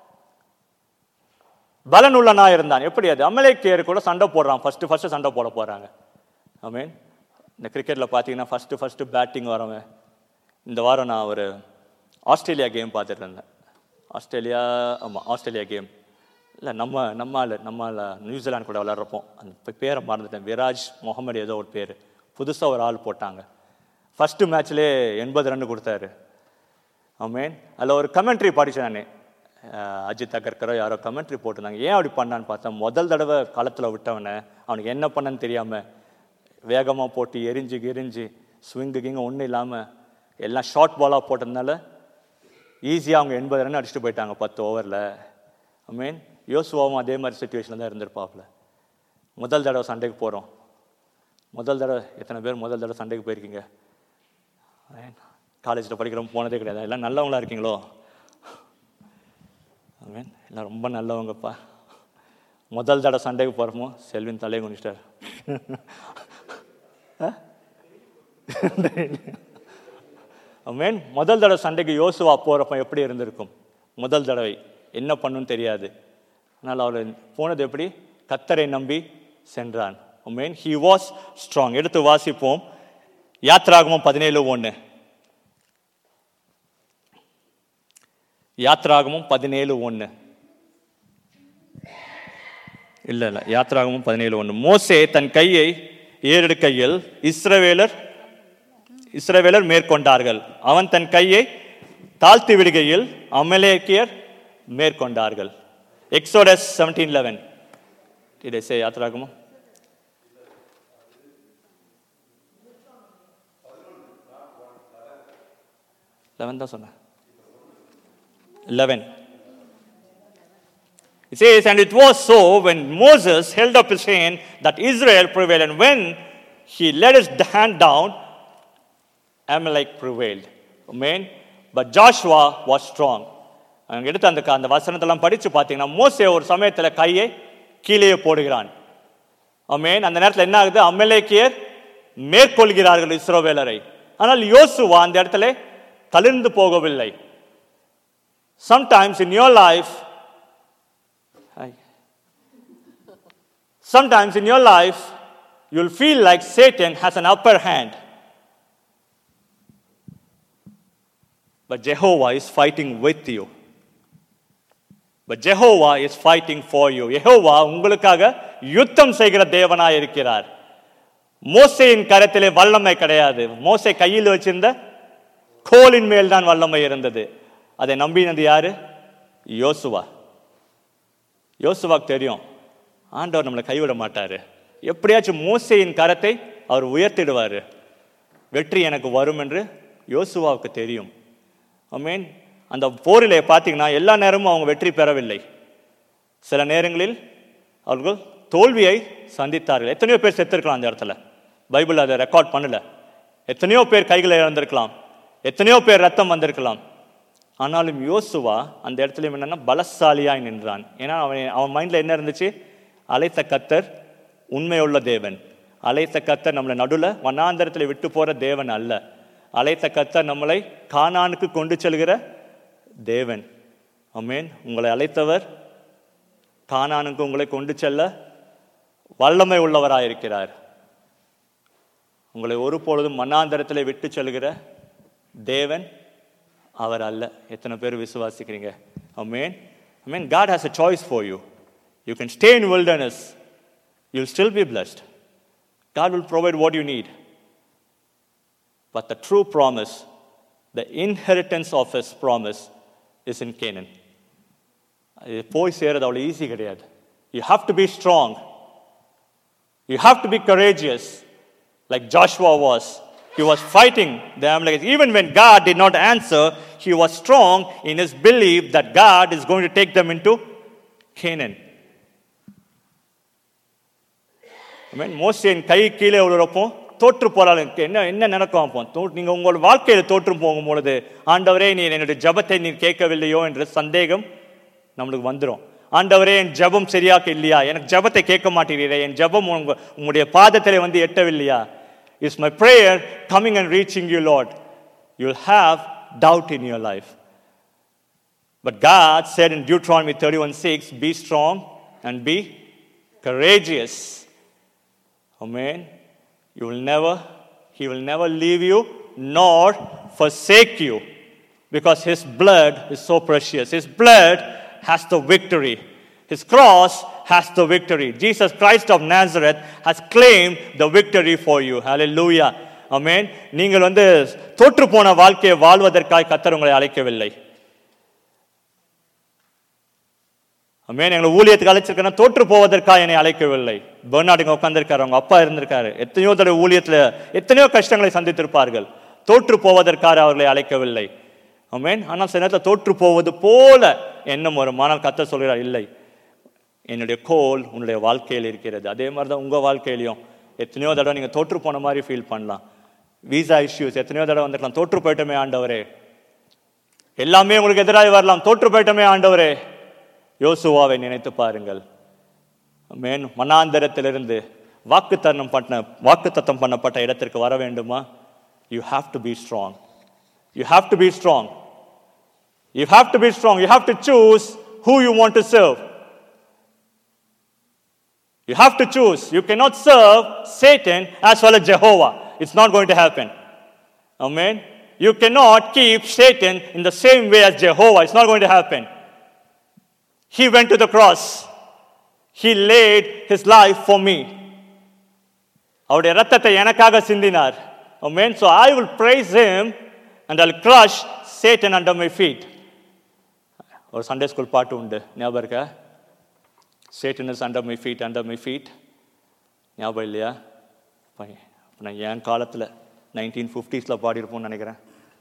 பலனுள்ளனா இருந்தான் எப்படி அது அமலேக்கியர் கூட சண்டை போடுறான் ஃபர்ஸ்ட் ஃபர்ஸ்ட் சண்டை போட போறாங்க ஐ மீன் இந்த கிரிக்கெட்ல பார்த்தீங்கன்னா ஃபர்ஸ்ட் ஃபர்ஸ்ட் பேட்டிங் வரவன் இந்த வாரம் நான் ஒரு ஆஸ்திரேலியா கேம் பார்த்துட்டு இருந்தேன் ஆஸ்திரேலியா ஆமாம் ஆஸ்திரேலியா கேம் இல்லை நம்ம நம்ம ஆளு நம்ம ஆளு நியூசிலாந்து கூட விளாட்றப்போ அந்த பே- பேரை மறந்துட்டேன் விராஜ் முகமது ஏதோ ஒரு பேர் புதுசாக ஒரு ஆள் போட்டாங்க ஃபஸ்ட்டு மேட்ச்லேயே எண்பது ரன் கொடுத்தாரு ஆமேன் அதில் ஒரு கமெண்ட்ரி படித்தேன் நான் அஜித் அகர்கரோ யாரோ கமெண்ட்ரி போட்டிருந்தாங்க ஏன் அப்படி பண்ணான்னு பார்த்தா முதல் தடவை களத்தில் விட்டவனை அவனுக்கு என்ன பண்ணன்னு தெரியாமல் வேகமாக போட்டு எரிஞ்சு எரிஞ்சு ஸ்விங்கு கிங்கு ஒன்றும் இல்லாமல் எல்லாம் ஷார்ட் பாலாக போட்டதுனால ஈஸியாக அவங்க எண்பது ரன் அடிச்சுட்டு போயிட்டாங்க பத்து ஓவரில் ஐ மீன் யோசுவாவும் அதே மாதிரி சுச்சுவேஷனில் தான் இருந்திருப்பாப்புல முதல் தடவை சண்டைக்கு போகிறோம் முதல் தடவை எத்தனை பேர் முதல் தடவை சண்டைக்கு போயிருக்கீங்க காலேஜில் படிக்கிறோம் போனதே கிடையாது எல்லாம் நல்லவங்களா இருக்கீங்களோ மீன் எல்லாம் ரொம்ப நல்லவங்கப்பா முதல் தடவை சண்டைக்கு போகிறோமோ செல்வின் தலையை குனிச்சிட்டார் மீன் முதல் தடவை சண்டைக்கு யோசுவா போகிறப்ப எப்படி இருந்திருக்கும் முதல் தடவை என்ன பண்ணுன்னு தெரியாது ஆனால் அவர் போனது எப்படி கத்தரை நம்பி சென்றான் மீன் ஹி வாஸ் ஸ்ட்ராங் எடுத்து வாசிப்போம் யாத்ராகமம் பதினேழு ஒன்று யாத்ராகமும் பதினேழு ஒன்று இல்லை இல்லை யாத்ராகமும் பதினேழு ஒன்று மோசே தன் கையை ஏறெடுக்கையில் இஸ்ரவேலர் இஸ்ரவேலர் மேற்கொண்டார்கள் அவன் தன் கையை தாழ்த்தி விடுகையில் அமலேக்கியர் மேற்கொண்டார்கள் எக்ஸோடஸ் செவன்டீன் லெவன் இதை சே யாத்ராகமும் லெவன் தான் சொன்னேன் 11. It says, And it was so when Moses held up his hand that Israel prevailed, and when he let his hand down, Amalek prevailed. Amen. But Joshua was strong. அங்க எடுத்து அந்த அந்த வசனத்தெல்லாம் படிச்சு பார்த்தீங்கன்னா மோசே ஒரு சமயத்தில் கையை கீழே போடுகிறான் அமேன் அந்த நேரத்தில் என்ன ஆகுது அமலேக்கியர் மேற்கொள்கிறார்கள் இஸ்ரோவேலரை ஆனால் யோசுவா அந்த இடத்துல தளிர்ந்து போகவில்லை Sometimes in your life, Hi. sometimes in your life, you'll feel like Satan has an upper hand. But Jehovah is fighting with you. But Jehovah is fighting for you. Jehovah உங்களுக்காக யுத்தம் செய்கிற தேவனாய் இருக்கிறார் மோசையின் கரத்திலே வல்லமை கிடையாது மோசை கையில் வச்சிருந்த கோலின் மேல் தான் வல்லமை இருந்தது அதை நம்பினது யாரு யோசுவா யோசுவாக்கு தெரியும் ஆண்டவர் நம்மளை கைவிட மாட்டாரு எப்படியாச்சும் மோசையின் கரத்தை அவர் உயர்த்திடுவார் வெற்றி எனக்கு வரும் என்று யோசுவாவுக்கு தெரியும் மீன் அந்த போரிலே பார்த்தீங்கன்னா எல்லா நேரமும் அவங்க வெற்றி பெறவில்லை சில நேரங்களில் அவர்கள் தோல்வியை சந்தித்தார்கள் எத்தனையோ பேர் செத்துருக்கலாம் அந்த இடத்துல பைபிள் அதை ரெக்கார்ட் பண்ணல எத்தனையோ பேர் கைகளை இழந்திருக்கலாம் எத்தனையோ பேர் ரத்தம் வந்திருக்கலாம் ஆனாலும் யோசுவா அந்த இடத்துல என்னன்னா பலசாலியாய் நின்றான் ஏன்னா அவன் அவன் மைண்ட்ல என்ன இருந்துச்சு அழைத்த கத்தர் உண்மையுள்ள தேவன் அழைத்த கத்தர் நம்மளை நடுல வனாந்தரத்தில் விட்டு போற தேவன் அல்ல அழைத்த கத்தர் நம்மளை கானானுக்கு கொண்டு செல்கிற தேவன் அமேன் உங்களை அழைத்தவர் கானானுக்கு உங்களை கொண்டு செல்ல வல்லமை உள்ளவராயிருக்கிறார் உங்களை ஒரு பொழுதும் மண்ணாந்தரத்தில் விட்டு செல்கிற தேவன் அவர் அல்ல எத்தனை பேர் விசுவாசிக்கிறீங்க amen amen god has a choice for you you can stay in wilderness you'll still be blessed god will provide what you need but the true promise the inheritance of his promise is in canaan இது போய் சேரது அவ்வளோ easy கிடையாது you have to be strong you have to be courageous like Joshua was He was fighting the Amalekites. Even when God did not answer, he was strong in his belief that God is going to take them into Canaan. Amen. மோசேன் கை கீழே விழுறப்போ தோற்று போறாள் என்ன என்ன நடக்கும் அப்போ தோ நீங்கள் உங்கள் வாழ்க்கையில் தோற்று போகும் பொழுது ஆண்டவரே நீ என்னுடைய ஜபத்தை நீ கேட்கவில்லையோ என்ற சந்தேகம் நம்மளுக்கு வந்துடும் ஆண்டவரே என் ஜபம் சரியாக இல்லையா எனக்கு ஜபத்தை கேட்க மாட்டேங்கிறீரே என் ஜபம் உங்க உங்களுடைய பாதத்தில் வந்து எட்டவில்லையா is my prayer coming and reaching you lot you'll have doubt in your life But God said in Deuteronomy 31 6, Be strong and be courageous. Amen. You will never, He will never leave you nor forsake you because His blood is so precious. His blood has the victory. His cross has the victory. Jesus Christ of Nazareth has claimed the victory for you. Hallelujah. Amen. நீங்கள் வந்து தோற்று போன வாழ்க்கையை வாழ்வதற்காய் கத்தர் உங்களை அழைக்கவில்லை அமேன் எங்களை ஊழியத்துக்கு அழைச்சிருக்கேன்னா தோற்று போவதற்காக என்னை அழைக்கவில்லை பெர்னாடு இங்கே உட்காந்துருக்காரு அவங்க அப்பா இருந்திருக்காரு எத்தனையோ தடவை ஊழியத்தில் எத்தனையோ கஷ்டங்களை சந்தித்திருப்பார்கள் தோற்று போவதற்காக அவர்களை அழைக்கவில்லை அமேன் ஆனால் சில நேரத்தில் தோற்று போவது போல எண்ணம் வரும் ஆனால் கத்த சொல்கிறார் இல்லை என்னுடைய கோல் உன்னுடைய வாழ்க்கையில் இருக்கிறது அதே மாதிரி தான் உங்கள் வாழ்க்கையிலையும் எத்தனையோ தடவை நீங்கள் தோற்று போன மாதிரி ஃபீல் பண்ணலாம் வீசா இஷ்யூஸ் எத்தனையோ தடவை வந்துருக்கலாம் தோற்று போயிட்டோமே ஆண்டவரே எல்லாமே உங்களுக்கு எதிராக வரலாம் தோற்று போயிட்டோமே ஆண்டவரே யோசுவாவை நினைத்து பாருங்கள் மேன் மனாந்தரத்திலிருந்து வாக்குத்தத்தம் பண்ண வாக்குத்தத்தம் பண்ணப்பட்ட இடத்திற்கு வர வேண்டுமா you have to be strong you have to be strong you have to be strong you have to choose who you want to serve You have to choose. You cannot serve Satan as well as Jehovah. It's not going to happen. Amen. You cannot keep Satan in the same way as Jehovah. It's not going to happen. He went to the cross. He laid his life for me. அவருடைய ரத்தத்தை எனக்காக சிந்தினார் Amen. So I will praise him and I'll crush Satan under my feet. ஒரு Sunday school பாட்டு உண்டு ஞாபகம் இருக்கா Satan is under my feet, under my feet. ஞாபகம் இல்லையா பையன் அப்ப நான் என் காலத்தில் நைன்டீன் ஃபிஃப்டிஸில் பாடியிருப்போம்னு நினைக்கிறேன்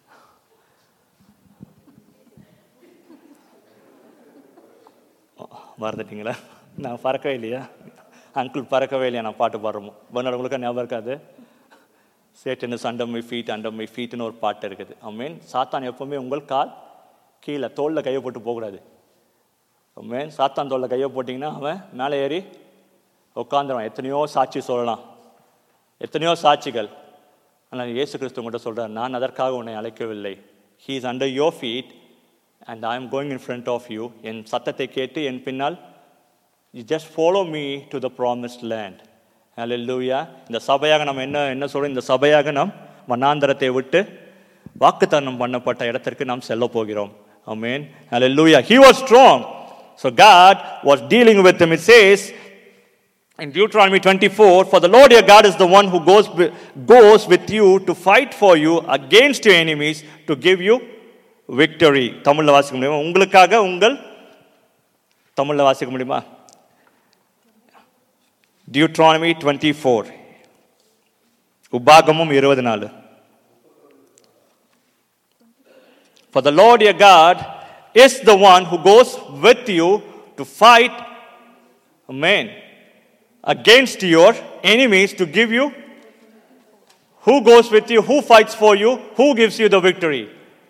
மறந்துட்டீங்களா நான் பறக்கவே இல்லையா அங்கிள் பறக்கவே இல்லையா நான் பாட்டு பாடுறோமோ பன்னோட உங்களுக்கு ஞாபகம் இருக்காது Satan is under my feet under my ஃபீட்னு ஒரு பாட்டு இருக்குது மீன் சாத்தான் எப்பவுமே உங்கள் கால் கீழே தோளில் கையை போட்டு போகக்கூடாது மீன் சாத்தான் தோளில் கையை போட்டிங்கன்னா அவன் மேலே ஏறி உட்காந்துருவான் எத்தனையோ சாட்சி சொல்லலாம் எத்தனையோ சாட்சிகள் ஆனால் இயேசு கிறிஸ்து உங்கள்கிட்ட சொல்கிறார் நான் அதற்காக உன்னை அழைக்கவில்லை he is under your feet and I am going in front of you என் சத்தத்தை கேட்டு என் பின்னால் you just follow me to the promised land ஹalleluya இந்த சபையாக நம்ம என்ன என்ன சொல்றோம் இந்த சபையாக நாம் மன்னாந்தரத்தை விட்டு வாக்குத்தத்தம் பண்ணப்பட்ட இடத்திற்கு நாம் செல்ல போகிறோம் ஆமென் hallelujah he was strong so god was dealing with him it says in Deuteronomy 24, for the Lord your God is the one who goes, wi- goes with you to fight for you against your enemies to give you victory. தமிழில் வாசிக்க முடியுமா உங்களுக்காக உங்கள் தமிழில் வாசிக்க முடியுமா Deuteronomy twenty four உபாகமும் இருபது நாலு For the Lord your God is the one who goes with you to fight, amen, against your enemies to give you Who goes with you? Who fights for you? Who gives you the victory?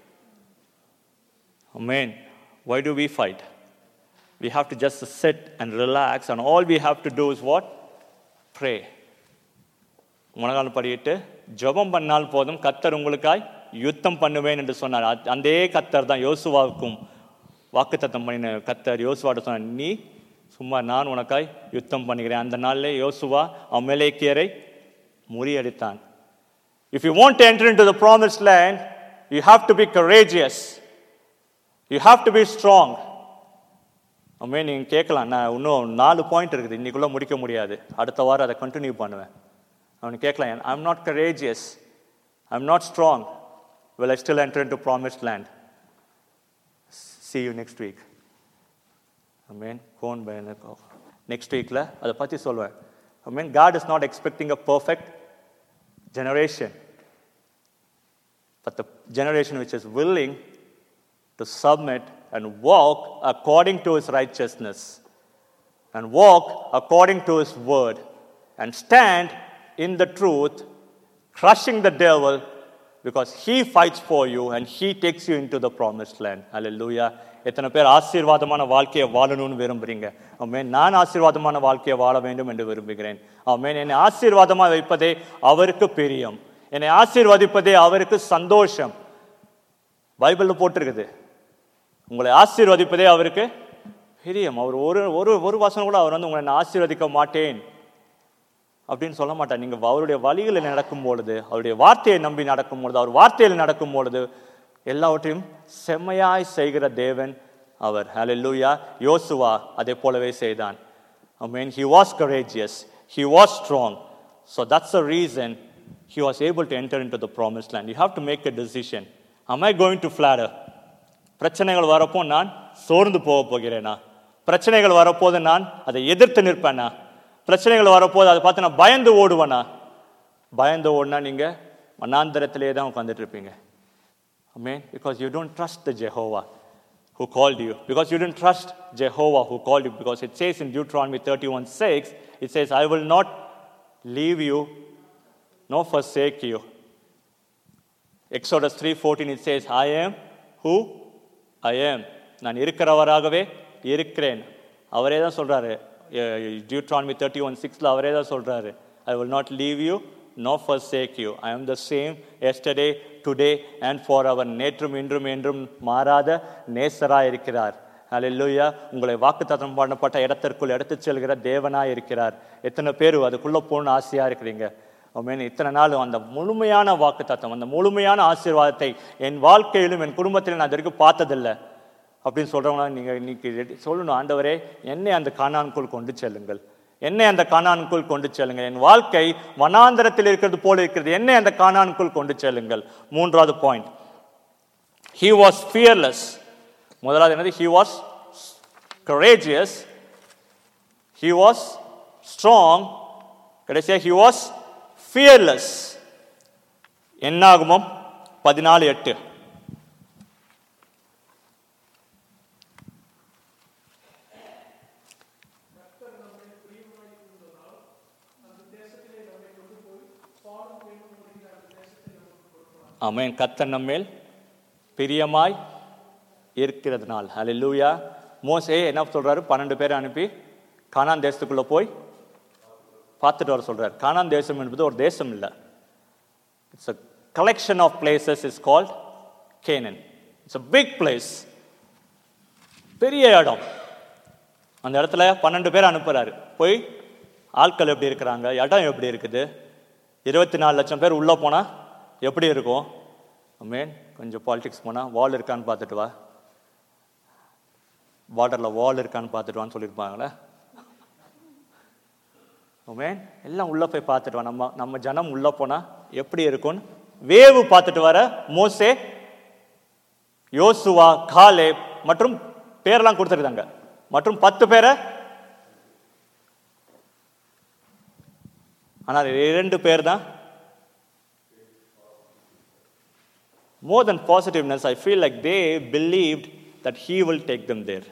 Amen. Why do we fight? We have to just sit and relax, and all we have to do is what? Pray. முழங்கால் படியிட்டு ஜெபம் பண்ணால் போதும் கத்தர் உங்களுக்காய் யுத்தம் பண்ணுவேன் என்று சொன்னார் அத்- அதே கத்தர் தான் யோசுவாவுக்கும் வாக்குத்தத்தம் பண்ணின கத்தர் யோசுவாட்ட சொன்னார் நீ சும்மா நான் உனக்காய் யுத்தம் பண்ணுகிறேன் அந்த நாளிலே யோசுவா அமலேக்கியரை முறியடித்தான் If you want to enter into the promised land, you have to be courageous. You have to be strong. அம்மே நீங்கள் கேட்கலாம் நான் இன்னும் நாலு பாயிண்ட் இருக்குது இன்னைக்குள்ளே முடிக்க முடியாது அடுத்த வாரம் அதை கண்டினியூ பண்ணுவேன் அவனுக்கு கேட்கலாம் I'm not courageous I'm not strong will I still enter into promised land? See you next week. Amen. Phone by next week la அதை பற்றி சொல்லுவேன் Amen. God is not expecting a perfect generation, but the generation which is willing to submit and walk according to his righteousness and walk according to his word and stand in the truth, crushing the devil because he fights for you and he takes you into the promised land. Hallelujah. எத்தனை பேர் ஆசீர்வாதமான வாழ்க்கையை வாழணும்னு விரும்புறீங்க ஆமென் நான் ஆசீர்வாதமான வாழ்க்கையை வாழ வேண்டும் என்று விரும்புகிறேன் ஆமென் என்னை ஆசீர்வாதமாக வைப்பதே அவருக்கு பிரியம் என்னை ஆசீர்வதிப்பதே அவருக்கு சந்தோஷம் பைபிளில் போட்டிருக்குது உங்களை ஆசீர்வதிப்பதே அவருக்கு பிரியம் அவர் ஒரு ஒரு ஒரு வசனம் கூட அவர் வந்து உங்களை நான் ஆசீர்வதிக்க மாட்டேன் அப்படின்னு சொல்ல மாட்டார் நீங்கள் அவருடைய வழிகளில் நடக்கும் பொழுது அவருடைய வார்த்தையை நம்பி நடக்கும் பொழுது அவர் வார்த்தையில் நடக்கும் பொழுது எல்லாவற்றையும் செம்மையாய் செய்கிற தேவன் அவர் ஹalleluya யோசுவா அதே போலவே செய்தான் I mean, he was courageous, he was strong. So that's the reason he was able to enter into the promised land. You have to make a decision. Am I going to flatter? பிரச்சனைகள் வரப்போ நான் சோர்ந்து போக போகிறேனா பிரச்சனைகள் வரப்போது நான் அதை எதிர்த்து நிற்பேனா பிரச்சனைகள் வரப்போது அதை பார்த்து நான் பயந்து ஓடுவேனா பயந்து ஓடினா நீங்கள் மனாந்தரத்திலே தான் உட்காந்துட்டு இருப்பீங்க Amen. Because you don't trust the Jehovah who called you. Because you didn't trust Jehovah who called you. Because it says in Deuteronomy 31 6, it says, I will not leave you nor forsake you. Exodus 3:14 it says, I am who I am. நான் இருக்கிறவராகவே இருக்கிறேன் அவரே தான் சொல்றாரு Deuteronomy thirty one சிக்ஸில் அவரே தான் சொல்றாரு I will not leave you no forsake you I am the same yesterday today and forever நேற்றும் இன்றும் என்றும் மாறாத நேசராக இருக்கிறார் ஹalleluya உங்களை வாக்குத்தத்தம் பண்ணப்பட்ட இடத்திற்குள் எடுத்துச் செல்கிற தேவனாய் இருக்கிறார் எத்தனை பேர் அதுக்குள்ளே போகணும்னு ஆசையாக இருக்கிறீங்க ஆமென் இத்தனை நாள் அந்த முழுமையான வாக்குத்தத்தம் அந்த முழுமையான ஆசீர்வாதத்தை என் வாழ்க்கையிலும் என் குடும்பத்திலும் நான் இது வரைக்கும் பார்த்ததில்லை அப்படின்னு சொல்கிறவங்களா நீங்கள் இன்னைக்கு ரெடி சொல்லணும் ஆண்டவரே என்னை அந்த காணானுக்குள் கொண்டு செல்லுங்கள் என்னை அந்த காணானுக்குள் கொண்டு செல்லுங்கள் என் வாழ்க்கை வனாந்தரத்தில் இருக்கிறது போல இருக்கிறது என்னை அந்த காணானுக்குள் கொண்டு செல்லுங்கள் மூன்றாவது பாயிண்ட் ஹி வாஸ் ஃபியர்லெஸ் முதலாவது என்னது he was courageous he was strong கடைசியா he was fearless என்னாகுமம் பதினாலு எட்டு ஆமென் கத்தர் நம்மேல் பிரியமாய் இருக்கிறதுனால் ஹalleluya மோசே என்ன சொல்றாரு பன்னெண்டு பேரை அனுப்பி கானான் தேசத்துக்குள்ள போய் பார்த்துட்டு வர சொல்றாரு கானான் தேசம் என்பது ஒரு தேசம் இல்லை it's a collection of places is called Canaan it's a big place பெரிய இடம் அந்த இடத்துல பன்னெண்டு பேர் அனுப்புறாரு போய் ஆட்கள் எப்படி இருக்கிறாங்க இடம் எப்படி இருக்குது இருபத்தி நாலு லட்சம் பேர் உள்ளே போனால் எப்படி இருக்கும் மீன் கொஞ்சம் பாலிடிக்ஸ் போனால் வால் இருக்கான்னு பார்த்துட்டு வா பார்டரில் வால் இருக்கான்னு பார்த்துட்டு வான்னு சொல்லியிருப்பாங்களே மீன் எல்லாம் உள்ளே போய் பார்த்துட்டு வா நம்ம நம்ம ஜனம் உள்ளே போனால் எப்படி இருக்கும்னு வேவு பார்த்துட்டு வர மோசே யோசுவா காலே மற்றும் பேரெல்லாம் கொடுத்துருக்காங்க மற்றும் பத்து பேரை ஆனால் இரண்டு பேர் தான் more than positiveness, I feel like they believed that He will take them there.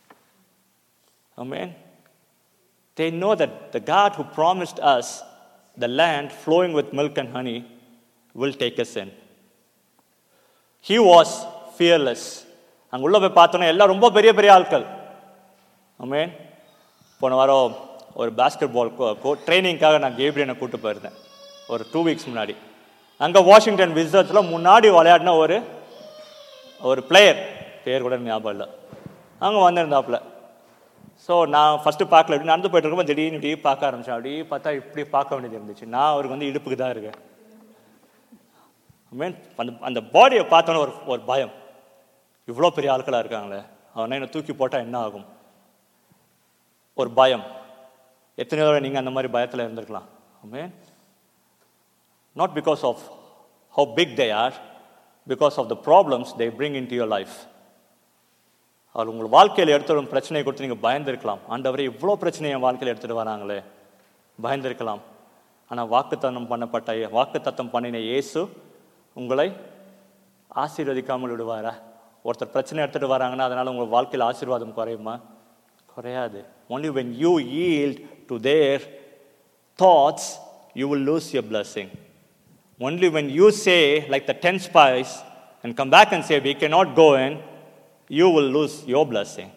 Amen. They know that the God who promised us the land flowing with milk and honey will take us in. He was fearless. அங்கே உள்ள போய் பார்த்தோன்னா எல்லாம் ரொம்ப பெரிய பெரிய ஆட்கள் ஆமேன் போன வாரம் ஒரு பாஸ்கெட் பால் கோ ட்ரைனிங்காக நான் கேப்ரியனை கூட்டு போயிருந்தேன் ஒரு டூ வீக்ஸ் முன்னாடி அங்கே வாஷிங்டன் விசர்ஸில் முன்னாடி விளையாடின ஒரு ஒரு பிளேயர் பேர் கூட ஞாபகம் இல்லை அங்கே வந்திருந்தாப்புல ஸோ நான் ஃபஸ்ட்டு பார்க்கல இப்படி நடந்து போயிட்டு இருக்கும்போது திடீர்னு இப்படி பார்க்க ஆரம்பிச்சேன் அப்படியே பார்த்தா இப்படி பார்க்க வேண்டியது இருந்துச்சு நான் அவருக்கு வந்து இடுப்புக்கு தான் இருக்கேன் மீன் அந்த அந்த பாடியை பார்த்தோன்னே ஒரு ஒரு பயம் இவ்வளோ பெரிய ஆட்களாக இருக்காங்களே அவனை என்னை தூக்கி போட்டால் என்ன ஆகும் ஒரு பயம் எத்தனை தடவை நீங்கள் அந்த மாதிரி பயத்தில் இருந்திருக்கலாம் mean not because of how big they are because of the problems they bring into your life அவர் உங்கள் வாழ்க்கையில் எடுத்து வரும் பிரச்சனையை கொடுத்து நீங்கள் பயந்துருக்கலாம் ஆண்டவரே இவ்வளோ பிரச்சனையை என் வாழ்க்கையில் எடுத்துகிட்டு வராங்களே பயந்துருக்கலாம் ஆனால் வாக்குத்தத்தம் பண்ணப்பட்ட வாக்குத்தத்தம் பண்ணின இயேசு உங்களை ஆசீர்வதிக்காமல் விடுவாரா ஒருத்தர் பிரச்சனை எடுத்துகிட்டு வராங்கன்னா அதனால் உங்கள் வாழ்க்கையில் ஆசீர்வாதம் குறையுமா குறையாது only when you yield to their thoughts you will lose your blessing only when you say like the 10 spies and come back and say we cannot go in you will lose your blessing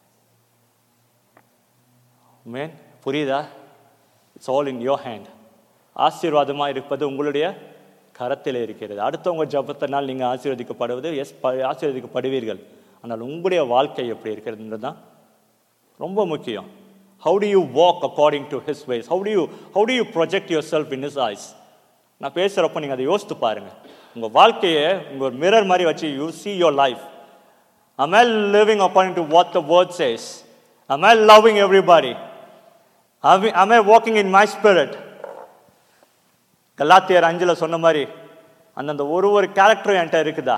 Amen. புரியுதா it's all in your hand ஆசீர்வாதமாக இருப்பது உங்களுடைய கரத்தில் இருக்கிறது அடுத்தவங்க ஜபத்தினால் நீங்கள் ஆசீர்வதிக்கப்படுவது S ப ஆசீர்வதிக்கப்படுவீர்கள் ஆனால் உங்களுடைய வாழ்க்கை எப்படி இருக்கிறதுன்றது தான் ரொம்ப முக்கியம் how do you walk according to his ways how do you how do you project yourself in his eyes நான் பேசுகிறப்ப நீங்கள் அதை யோசித்து பாருங்கள் உங்கள் வாழ்க்கையை உங்கள் ஒரு மிரர் மாதிரி வச்சு you see your life am I living according to what the word says am I loving everybody am I- am I walking in my spirit கலாத்தியர் அஞ்சில் சொன்ன மாதிரி அந்தந்த ஒரு ஒரு கேரக்டரும் என்கிட்ட இருக்குதா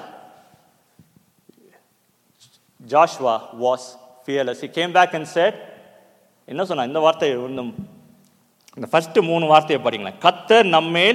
Joshua was fearless he came back and said என்ன சொன்னா இந்த வார்த்தை இன்னும் இந்த ஃபர்ஸ்ட் மூணு வார்த்தையை படிங்களேன் கத்தர் நம்மேல்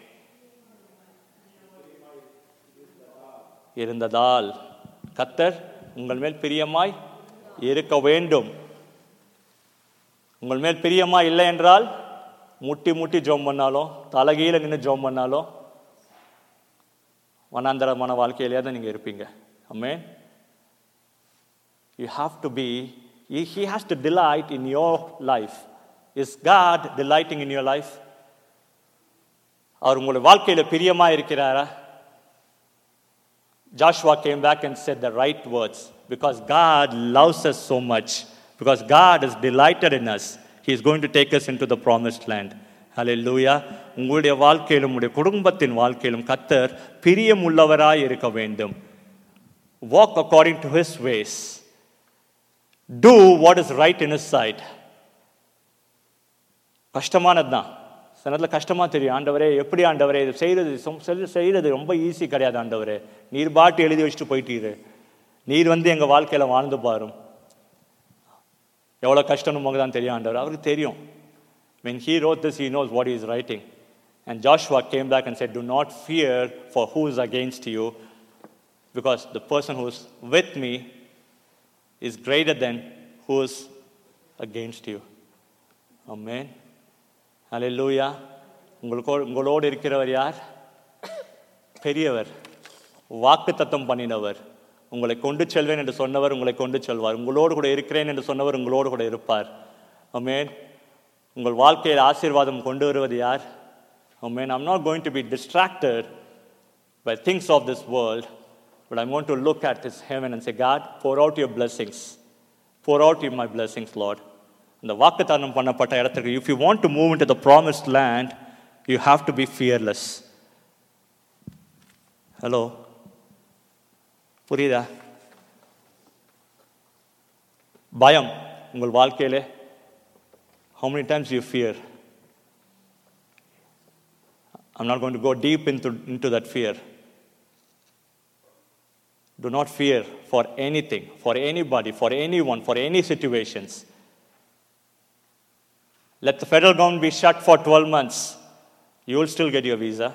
இருந்ததால் கத்தர் உங்கள் மேல் பிரியமாய் இருக்க வேண்டும் உங்கள் மேல் பிரியமா இல்லை என்றால் முட்டி முட்டி ஜோம் பண்ணாலும் தலைகீழ நின்று ஜோம் பண்ணாலும் வனாந்தரமான வாழ்க்கையிலே தான் நீங்கள் இருப்பீங்க amen You have to be, he, he has to delight in your life. Is God delighting in your life? அவர் உங்களுடைய வாழ்க்கையில் பிரியமா இருக்கிறாரா Joshua came back and said the right words because God loves us so much, because God is delighted in us. He is going to take us into the promised land. Hallelujah. உங்களுடைய வாழ்க்கையிலும் உங்களுடைய குடும்பத்தின் வாழ்க்கையிலும் கத்தர் பிரியமுள்ளவராய் இருக்க வேண்டும் walk according to his ways do what is right in his sight கஷ்டமானது தான் சில நேரத்தில் கஷ்டமாக தெரியும் ஆண்டவரே எப்படி ஆண்டவரே இது செய்கிறது சொம்- செல்- செய்கிறது ரொம்ப ஈஸி கிடையாது ஆண்டவரே நீர் பாட்டு எழுதி வச்சுட்டு போயிட்டீரு நீர் வந்து எங்கள் வாழ்க்கையில் வாழ்ந்து பாரும் எவ்வளோ கஷ்டம்னு நமக்கு தான் தெரியும் ஆண்டவர் அவருக்கு தெரியும் when he wrote this he knows what he is writing and joshua came back and said do not fear for who is against you because the person who is with me is greater than who is against you amen hallelujah உங்களுக்கு உங்களோடு இருக்கிறவர் யார் பெரியவர் வாக்கு தத்தம் பண்ணினவர் உங்களை கொண்டு செல்வேன் என்று சொன்னவர் உங்களை கொண்டு செல்வார் உங்களோடு கூட இருக்கிறேன் என்று சொன்னவர் உங்களோடு கூட இருப்பார் அமேன் உங்கள் வாழ்க்கையில் ஆசீர்வாதம் கொண்டு வருவது யார் amen I'm not going to be distracted by things of this world, but I'm going to look at His heaven and say, God, pour out your blessings. Pour out your- my blessings, Lord. இந்த வாக்குத்தானம் பண்ணப்பட்ட இடத்துக்கு if you want to move into the promised land, you have to be fearless. Hello புரியுதா பயம் உங்கள் வாழ்க்கையிலே how many times you fear I'm not going to go deep into, into that fear. Do not fear for anything, for anybody, for anyone, for any situations. Let the federal government be shut for 12 months. You will still get your visa.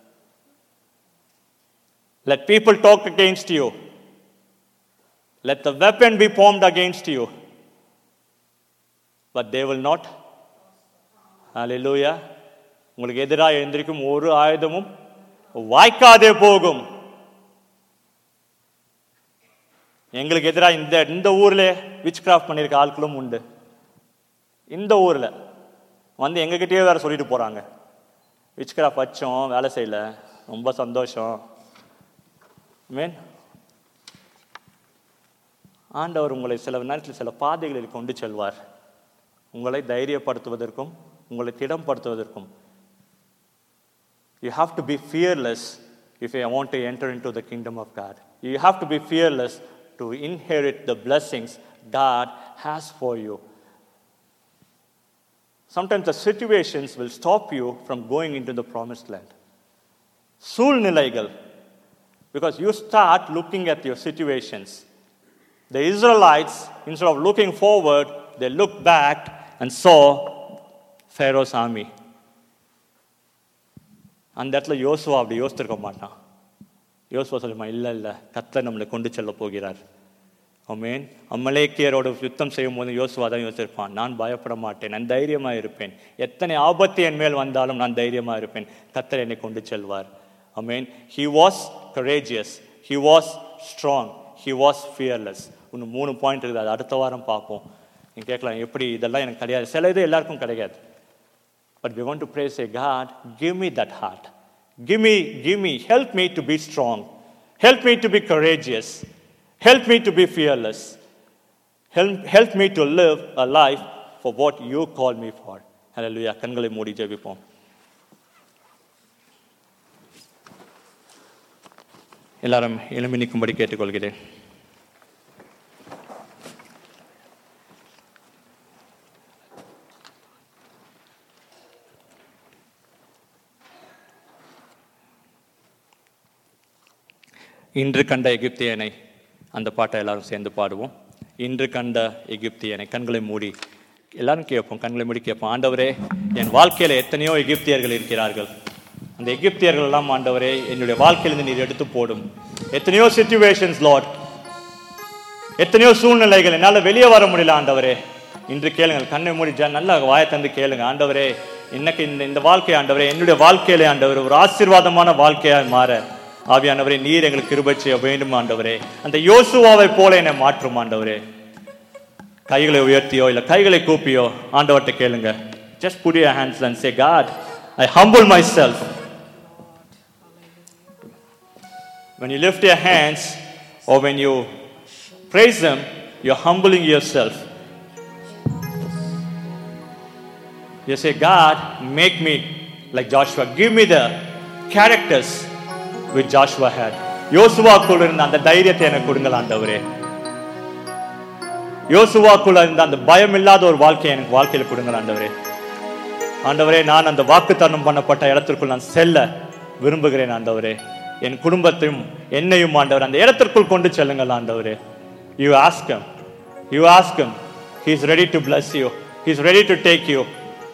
Let people talk against you. Let the weapon be formed against you. But they will not. Hallelujah. உங்களுக்கு எதிராக எழுந்திருக்கும் ஒரு ஆயுதமும் வாய்க்காதே போகும் எங்களுக்கு எதிராக இந்த இந்த ஊர்ல விச் கிராஃப்ட் பண்ணியிருக்க ஆட்களும் உண்டு இந்த ஊர்ல வந்து எங்ககிட்டயே வேற சொல்லிட்டு போறாங்க விச் கிராஃப்ட் வச்சோம் வேலை செய்யல ரொம்ப சந்தோஷம் மீன் ஆண்டவர் உங்களை சில நேரத்தில் சில பாதைகளில் கொண்டு செல்வார் உங்களை தைரியப்படுத்துவதற்கும் உங்களை திடம்படுத்துவதற்கும் You have to be fearless if you want to enter into the kingdom of God. You have to be fearless to inherit the blessings God has for you. Sometimes the situations will stop you from going into the promised land. சூழ்நிலைகள் because you start looking at your situations. The Israelites, instead of looking forward, they looked back and saw Pharaoh's army. அந்த இடத்துல யோசுவா அப்படி யோசித்திருக்க மாட்டான் யோசுவா சொல்லுமா இல்லை இல்லை கத்தர் நம்மளை கொண்டு செல்ல போகிறார் ஆமென் அமலேக்கியரோட யுத்தம் செய்யும் போது யோசுவா தான் யோசிச்சிருப்பான் நான் பயப்பட மாட்டேன் நான் தைரியமாக இருப்பேன் எத்தனை ஆபத்து என் மேல் வந்தாலும் நான் தைரியமாக இருப்பேன் கத்தர் என்னை கொண்டு செல்வார் amen he was courageous he was strong he was fearless இன்னும் மூணு பாயிண்ட் இருக்குது அது அடுத்த வாரம் பார்ப்போம் நீங்கள் கேட்கலாம் எப்படி இதெல்லாம் எனக்கு கிடையாது சில இது எல்லாருக்கும் கிடைக்காது But we want to pray, say, God, give me that heart. Give me, give me, help me to be strong. Help me to be courageous. Help me to be fearless. Help, help me to live a life for what you call me for. Hallelujah. கண்களை மூடி ஜெபிப்போம் எல்லாரும் எழும்பி நிற்கும்படி கேட்டுக்கொள்கிறேன் இன்று கண்ட எகிப்தியனை அந்த பாட்டை எல்லாரும் சேர்ந்து பாடுவோம் இன்று கண்ட எகிப்தியனை கண்களை மூடி எல்லாரும் கேட்போம் கண்களை மூடி கேட்போம் ஆண்டவரே என் வாழ்க்கையில எத்தனையோ எகிப்தியர்கள் இருக்கிறார்கள் அந்த எகிப்தியர்கள் எல்லாம் ஆண்டவரே என்னுடைய வாழ்க்கையிலிருந்து நீர் எடுத்து போடும் எத்தனையோ சுச்சுவேஷன்ஸ் லாட் எத்தனையோ சூழ்நிலைகள் என்னால் வெளியே வர முடியல ஆண்டவரே இன்று கேளுங்கள் கண்ணை மூடி ஜ- நல்லா வாயை தந்து கேளுங்க ஆண்டவரே இன்னைக்கு இந்த இந்த வாழ்க்கை ஆண்டவரே என்னுடைய வாழ்க்கையிலே ஆண்டவர் ஒரு ஆசீர்வாதமான வாழ்க்கையாய் மாற ஆவியானவரே நீர் எங்களுக்கு கிருபை செய்ய வேண்டும் ஆண்டவரே அந்த யோசுவாவை போல என்னை மாற்றும் ஆண்டவரே கைகளை உயர்த்தியோ இல்ல கைகளை கூப்பியோ ஆண்டவர்கிட்ட கேளுங்க just put your hands and say god i humble myself when you lift your hands or when you praise him you're humbling yourself you say god make me like joshua give me the characters which joshua had யோசுவாக்குள் இருந்த அந்த தைரியத்தை எனக்கு கொடுங்கள் ஆண்டவரே யோசுவாக்குள்ள இருந்த அந்த பயம் இல்லாத ஒரு வாழ்க்கையை எனக்கு வாழ்க்கையில கொடுங்க ஆண்டவரே ஆண்டவரே நான் அந்த வாக்குத்தத்தம் பண்ணப்பட்ட இடத்திற்குள் நான் செல்ல விரும்புகிறேன் ஆண்டவரே என் குடும்பத்தையும் என்னையும் ஆண்டவர் அந்த இடத்திற்குள் கொண்டு செல்லுங்கள் ஆண்டவரே you ask him you ask him he is ready to bless you he is ready to take you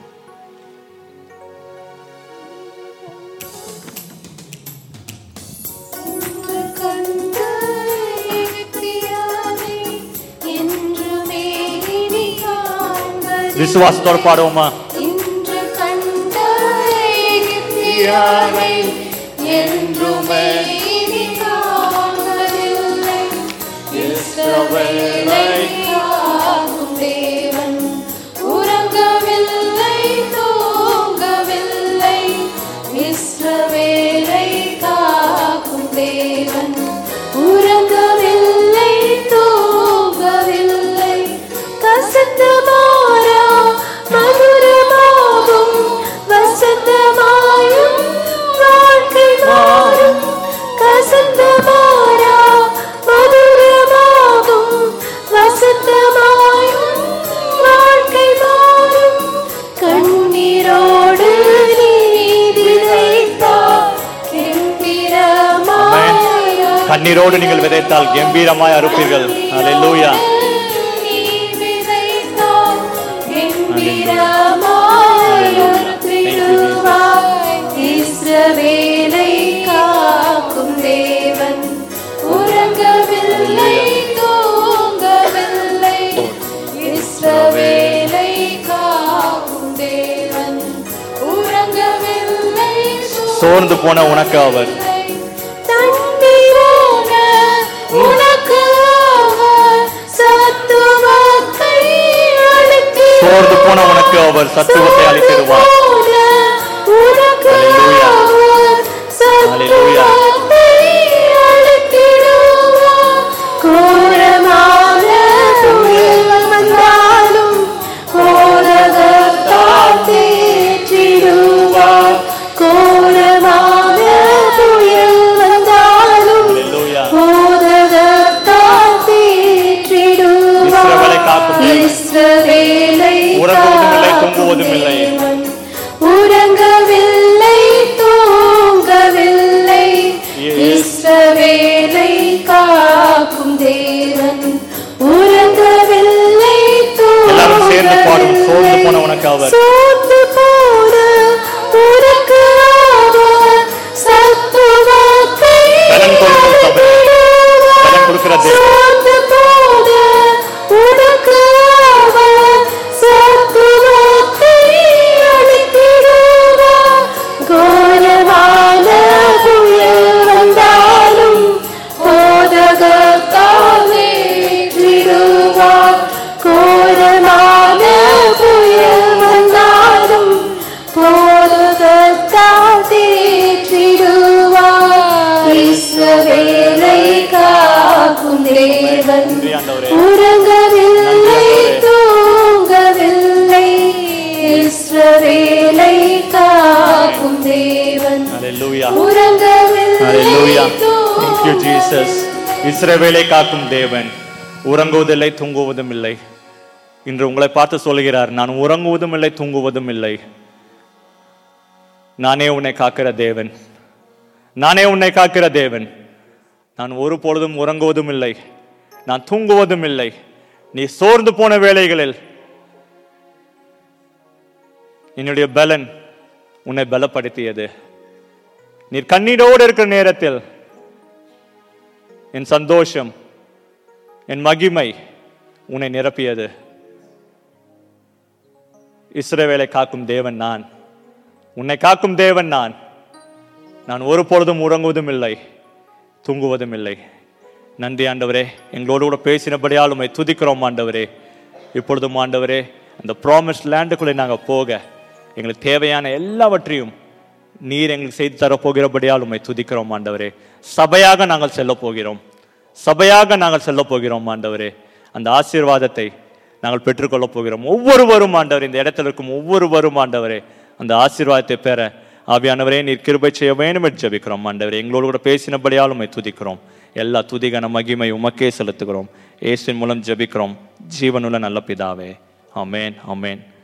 இன்று கண்ட எகிப்தியானை என்றுமே இனி காண்பதில்லை. விசுவாசத்தோடு பாடுவோமா இன்று கண்ட எகிப்தியானை என்றுமே இனி காண்பதில்லை. இஸ்ரவேலை காக்கும் தேவன் உறங்கவில்லை, தூங்கவில்லை. இஸ்ரவேலை காக்கும் தேவன் உறங்கவில்லை, தூங்கவில்லை. கசந்த மாறா மதுரமாகும் வசந்தமாயும் வாழ்க்கை மாறும் கசந்த மாறா மதுரமாகும் வசந்தமாயும் வாழ்க்கை மாறும் கண்ணீரோடு நீ விதைத்தால் கெம்பீரமாய் கண்ணீரோடு நீங்கள் விதைத்தால் கம்பீரமாய் அறுப்பீர்கள் அல்லேலூயா நீ விதைத்தால் கெம்பீரமாய் அறுத்திடுவாய். இஸ்ரவேலை காக்கும் தேவன் உறங்கவில்லை தூங்கவில்லை இஸ்ரவேலை காக்கும் தேவன் உறங்கவில்லை சோர்ந்து போன உனக்கு அவர் தண்ணீரான உனக்கு அவர் சத்துவத்தை அளித்திடுவார். சோர்ந்து போன உனக்கு அவர் சத்துவத்தை அளித்திடுவார் உனக்கு Hallelujah. அவர் Hallelujah. சத்துவத்தை அளித்திடுவார். கோரமான புயல் வந்தாலும் போதகத்தால் தேற்றிடுவார். கோரமான புயல் வந்தாலும் Hallelujah. போதகத்தால் தேற்றிடுவார். இஸ்ரவேலை காக்கும் தேவன். இஸ்ரவேலை உறங்குவதும் இல்லை, காக்கும் தூங்குவதும் இல்லை. தேவன். உறங்கவில்லை தூங்கவில்லை Yes. இஸ்ரவேலை காக்கும் தேவன் உறங்கவில்லை எல்லாரும் சேர்ந்து பாடுவோம். சோர்ந்து போன உனக்கு அவர். சோர்ந்து போன உனக்கு அவர் சத்துவத்தை பலன் கொடுக்கும் சபை. பலன் கொடுக்கிற தேவன். சோர்ந்து போன உனக்கு அவர் சத்துவத்தை அளித்திடுவார். கோரமான புயல் வந்தாலும் போதகத்தால் வெற்றிடுவார். கோரமான புயல் வந்தாலும் போதகத்தால் தேற்றிடுவார். இஸ்ரவேலை காக்கும் தேவன் நன்றி ஆண்டவரே உறங்கவில்லை நன்றி தூங்கவில்லை இஸ்ரவேலை காக்கும் தேவன் Hallelujah. உறங்கவில்லை Hallelujah. Thank you, தூங்கவில்லை. Jesus. இஸ்ரவேலை காக்கும் தேவன் உறங்குவதில்லை தூங்குவதும் இல்லை இன்று உங்களை பார்த்து சொல்கிறார் நான் உறங்குவதும் இல்லை தூங்குவதும் இல்லை நானே உன்னை காக்கிற தேவன் நானே உன்னை காக்கிற தேவன் நான் ஒரு பொழுதும் உறங்குவதும் இல்லை நான் தூங்குவதும் இல்லை நீ சோர்ந்து போன வேளைகளில் என்னுடைய பலன் உன்னை பலப்படுத்தியது நீர் கண்ணீரோடு இருக்கிற நேரத்தில் என் சந்தோஷம் என் மகிமை உன்னை நிரப்பியது இஸ்ரவேலை காக்கும் தேவன் நான் உன்னை காக்கும் தேவன் நான் நான் ஒரு பொழுதும் உறங்குவதும் இல்லை தூங்குவதும் இல்லை நன்றி ஆண்டவரே எங்களோடு கூட பேசினபடியால் உம்மை துதிக்கிறோம் ஆண்டவரே இப்பொழுதும் ஆண்டவரே அந்த ப்ராமிஸ் லேண்டுக்குள்ளே நாங்கள் போக எங்களுக்கு தேவையான எல்லாவற்றையும் நீர் எங்களுக்கு செய்து தரப்போகிறபடியால் உம்மை துதிக்கிறோம் ஆண்டவரே சபையாக நாங்கள் செல்ல போகிறோம் சபையாக நாங்கள் செல்ல போகிறோம் ஆண்டவரே அந்த ஆசீர்வாதத்தை நாங்கள் பெற்றுக்கொள்ளப் போகிறோம் ஒவ்வொருவரும் ஆண்டவர் இந்த இடத்துல இருக்கும் ஒவ்வொருவரும் ஆண்டவரே அந்த ஆசீர்வாதத்தை பெற ஆவியானவரே நீர் கிருபை செய்ய வேண்டும் என்று ஜெபிக்கிறோம் ஆண்டவரே எங்களோடு கூட பேசினபடியால் உம்மை துதிக்கிறோம் எல்லா துதிகன மகிமை உமக்கே செலுத்துகிறோம் இயேசுவின் மூலம் ஜெபிக்கிறோம் ஜீவனுள்ள நல்ல பிதாவே ஆமென் ஆமென்